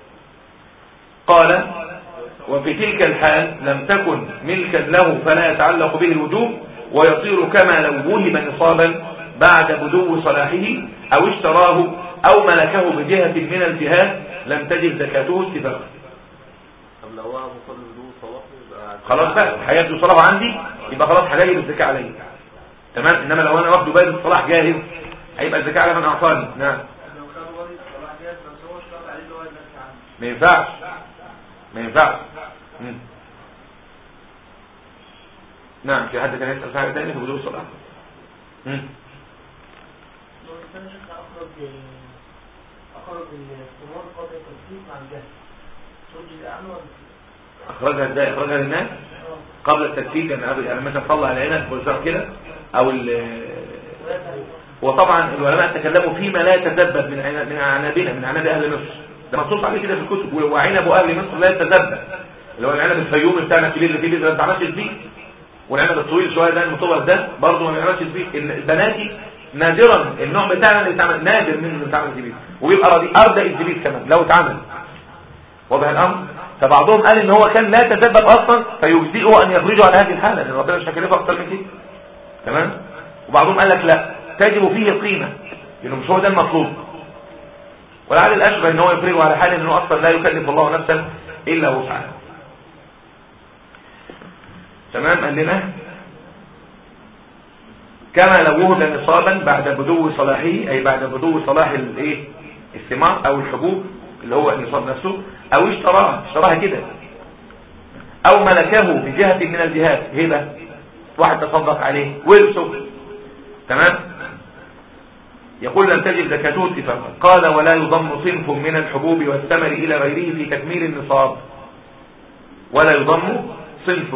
قال وفي تلك الحال لم تكن ملكا له فلا يتعلق به الوجوب ويصير كما لو وهب نصابا بعد بدو صلاحه او اشتراه او ملكه بجهة من الجهات لم تجد زكاته اتفاقا طب لو هو مقابل بدون صلاح يبقى خلاص بقى حياته صلاح عندي يبقى خلاص هجيب الزكاة عليه تمام انما لو انا واخده باقي الصلاح جاهز هيبقى الزكاة على من اعطاني نعم لو كان والد صلاح جاهز بس هو اشتغل عليه اللي هو يزكي عنه ما ينفعش ما ينفعش مم. نعم في حد كان يسأل في حاجة تانية في بدو الصلاح مم. لو الإنسان شفنا أخرج أخرج الثمار قبل التنفيذ مع الجهل ترجي الأعمى ولا اخرجها ازاي اخرجها للناس قبل التكفير يعني يعني مثلا طلع العنب والزرع كده او ال- وطبعا العلماء تكلموا فيما لا يتذبذب من عنب- من عنابنا من عناب اهل مصر ده منصوص عليه كده في الكتب وعنب اهل مصر لا يتذبذب اللي هو العنب الفيومي بتاعنا الكبير اللي فيه بذره ما بتعملش فيه والعنب الطويل شويه ده المطول ده برضه ما بيعملش فيه إن البناتي نادرا النوع بتاعنا اللي بيتعمل نادر منه اللي بيتعمل زبيب ويبقى رديء ارضى الزبيب كمان لو اتعمل واضح الامر فبعضهم قال ان هو كان لا يتسبب اصلا فيجزئه ان يخرجه على هذه الحاله لان ربنا مش هيكلفه اكتر من كده تمام وبعضهم قال لك لا تجب فيه القيمه لانه مش هو ده المطلوب ولعل الاشبه ان هو يفرغه على حال انه اصلا لا يكلف الله نفسا الا وسعها تمام قال لنا كما لو وهب نصابا بعد بدو صلاحه اي بعد بدو صلاح الايه الثمار او الحبوب اللي هو النصاب نفسه او اشتراها اشتراها كده او ملكه بجهة من الجهات هبة واحد تصدق عليه ورثه تمام يقول لم تجب زكاته اتفاقا قال ولا يضم صنف من الحبوب والثمر الى غيره في تكميل النصاب ولا يضم صنف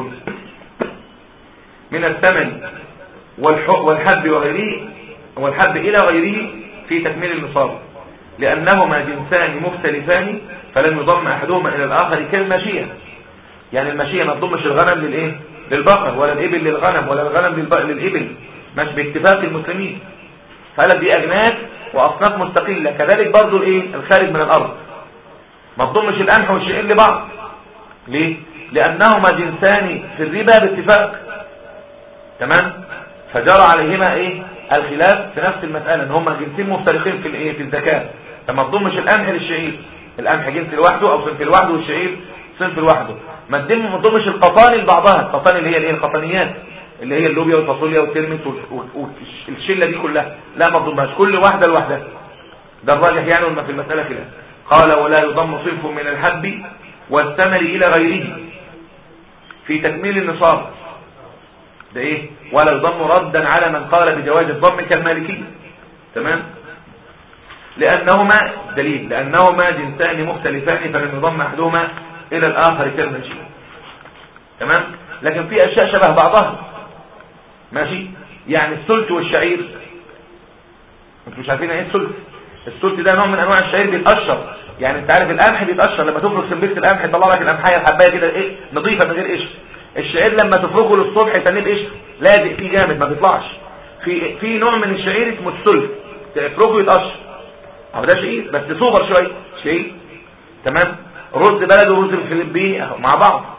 من الثمن والح- والحب وغيره والحب الى غيره في تكميل النصاب لأنهما جنسان مختلفان فلن يضم أحدهما إلى الآخر كالمشيئة يعني المشيئة ما تضمش الغنم للإيه للبقر ولا الإبل للغنم ولا الغنم للب- للإبل مش باتفاق المسلمين فقالت دي أجناس وأصناف مستقلة كذلك برضو الإيه الخارج من الأرض ما تضمش القمح والشعير لبعض ليه لأنهما جنسان في الربا باتفاق تمام فجرى عليهما ايه الخلاف في نفس المسألة ان هما جنسين مفترقين في الايه في الزكاة فما تضمش القمح للشعير القمح جنس لوحده او صنف لوحده والشعير صنف لوحده ما تضم- ما تضمش القطان لبعضها القطان اللي هي الايه القطنيات اللي هي اللوبيا والفاصوليا والترمس والشله دي كلها لا ما تضمهاش كل واحده لوحدها ده الراجح يعني وما في المسألة خلاف قال ولا يضم صنف من الحب والثمر الى غيره في تكميل النصاب ده ايه ولا يضم ردا على من قال بجواز الضم كالمالكي تمام لانهما دليل لانهما جنسان مختلفان فلم يضم احدهما الى الاخر كالمشي تمام لكن في اشياء شبه بعضها ماشي يعني السلت والشعير انتوا مش عارفين ايه السلت السلت ده نوع من انواع الشعير بيتقشر يعني انت عارف القمح بيتقشر لما تفرك سنبله القمح يطلع لك القمحيه الحبايه كده ايه نظيفه من غير قشر الشعير لما تفركه للصبح يتنيه بقشر لازق فيه جامد ما بيطلعش في في نوع من الشعير اسمه السلت تفركه يتقشر اهو ده شعير بس سوبر شويه شعير تمام رز بلد ورز الفلبيني اهو مع بعض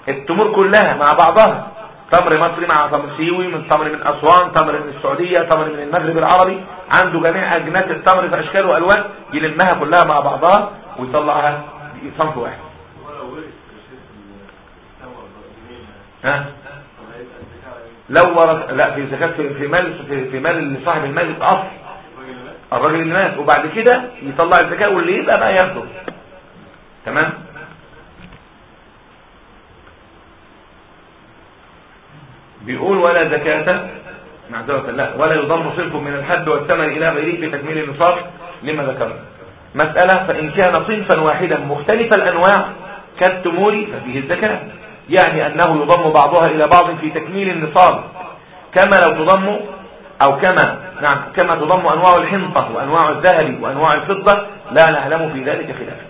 التمور كلها مع بعضها تمر مصري مع تمر سيوي من تمر من أسوان تمر من السعودية تمر من المغرب العربي عنده جميع أجناس التمر في أشكال وألوان يلمها كلها مع بعضها ويطلعها صنف واحد ولو ورث الشيخ الثمر جنيه ها طب هيبقى الزكاة على إيه؟ لو ورث لا في زكاة في في مال في, في مال صاحب المال الأصل الراجل اللي مات الراجل اللي مات وبعد كده يطلع الزكاة واللي يبقى بقى ياخده تمام بيقول ولا زكاة معذرة لا ولا يضم صنف من الحد والثمن إلى غيره بتكميل النصاب لما ذكرنا مسألة فإن كان صنفا واحدا مختلف الأنواع كالتمور ففيه الزكاة يعني أنه يضم بعضها إلى بعض في تكميل النصاب كما لو تضم أو كما نعم كما تضم أنواع الحنطة وأنواع الذهب وأنواع الفضة لا نعلم في ذلك خلافا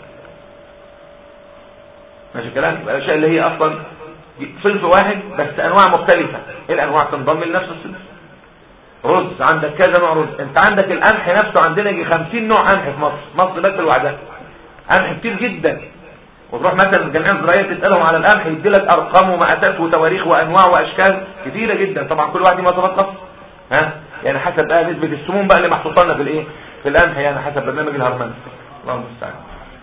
ماشي الكلام يبقى الأشياء اللي هي أصلا صنف واحد بس أنواع مختلفة إيه الأنواع تنضم لنفس الصنف رز عندك كذا نوع رز انت عندك القمح نفسه عندنا يجي 50 نوع قمح في مصر مصر بس لوحدها قمح كتير جدا وتروح مثلا الجمعيه الزراعيه تسالهم على القمح يدي لك ارقام ومقاسات وتواريخ وانواع واشكال كتيره جدا طبعا كل واحد ليه مواصفات خاصه ها يعني حسب بقى نسبه السموم بقى اللي محطوطه لنا في الايه في القمح يعني حسب برنامج الهرمنه الله المستعان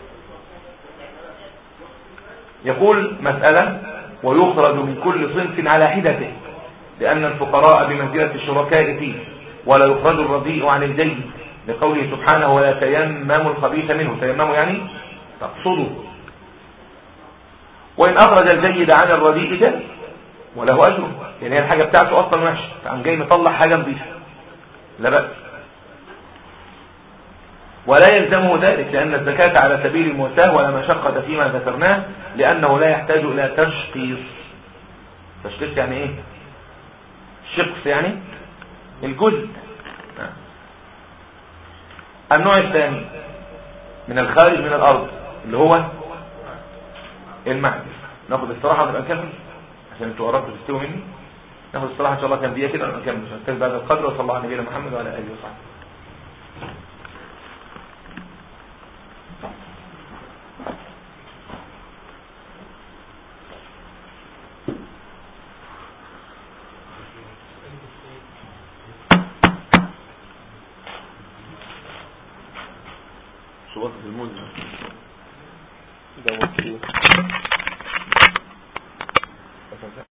يقول مسألة ويخرج من كل صنف على حدته لأن الفقراء بمنزلة الشركاء فيه ولا يخرج الرديء عن الجيد لقوله سبحانه ولا تيمموا الخبيث منه تيمموا يعني تقصدوا وإن أخرج الجيد عن الرديء جاز وله أجره يعني هي الحاجة بتاعته أصلا وحشة فعم جاي مطلع حاجة نظيفة لا بأس ولا يلزمه ذلك لأن الزكاة على سبيل الموساه ولا مشقة فيما ذكرناه لأنه لا يحتاج إلى تشخيص تشخيص يعني إيه شخص يعني الجزء النوع الثاني من الخارج من الأرض اللي هو المعدن ناخد استراحة ونبقى نكمل عشان انتوا قربتوا تستووا مني ناخد استراحة ان شاء الله كام دقيقة كده ونبقى نكمل نستفيد بعد القدر وصلى الله على نبينا محمد وعلى آله وصحبه صوت المنزل ده مكتوب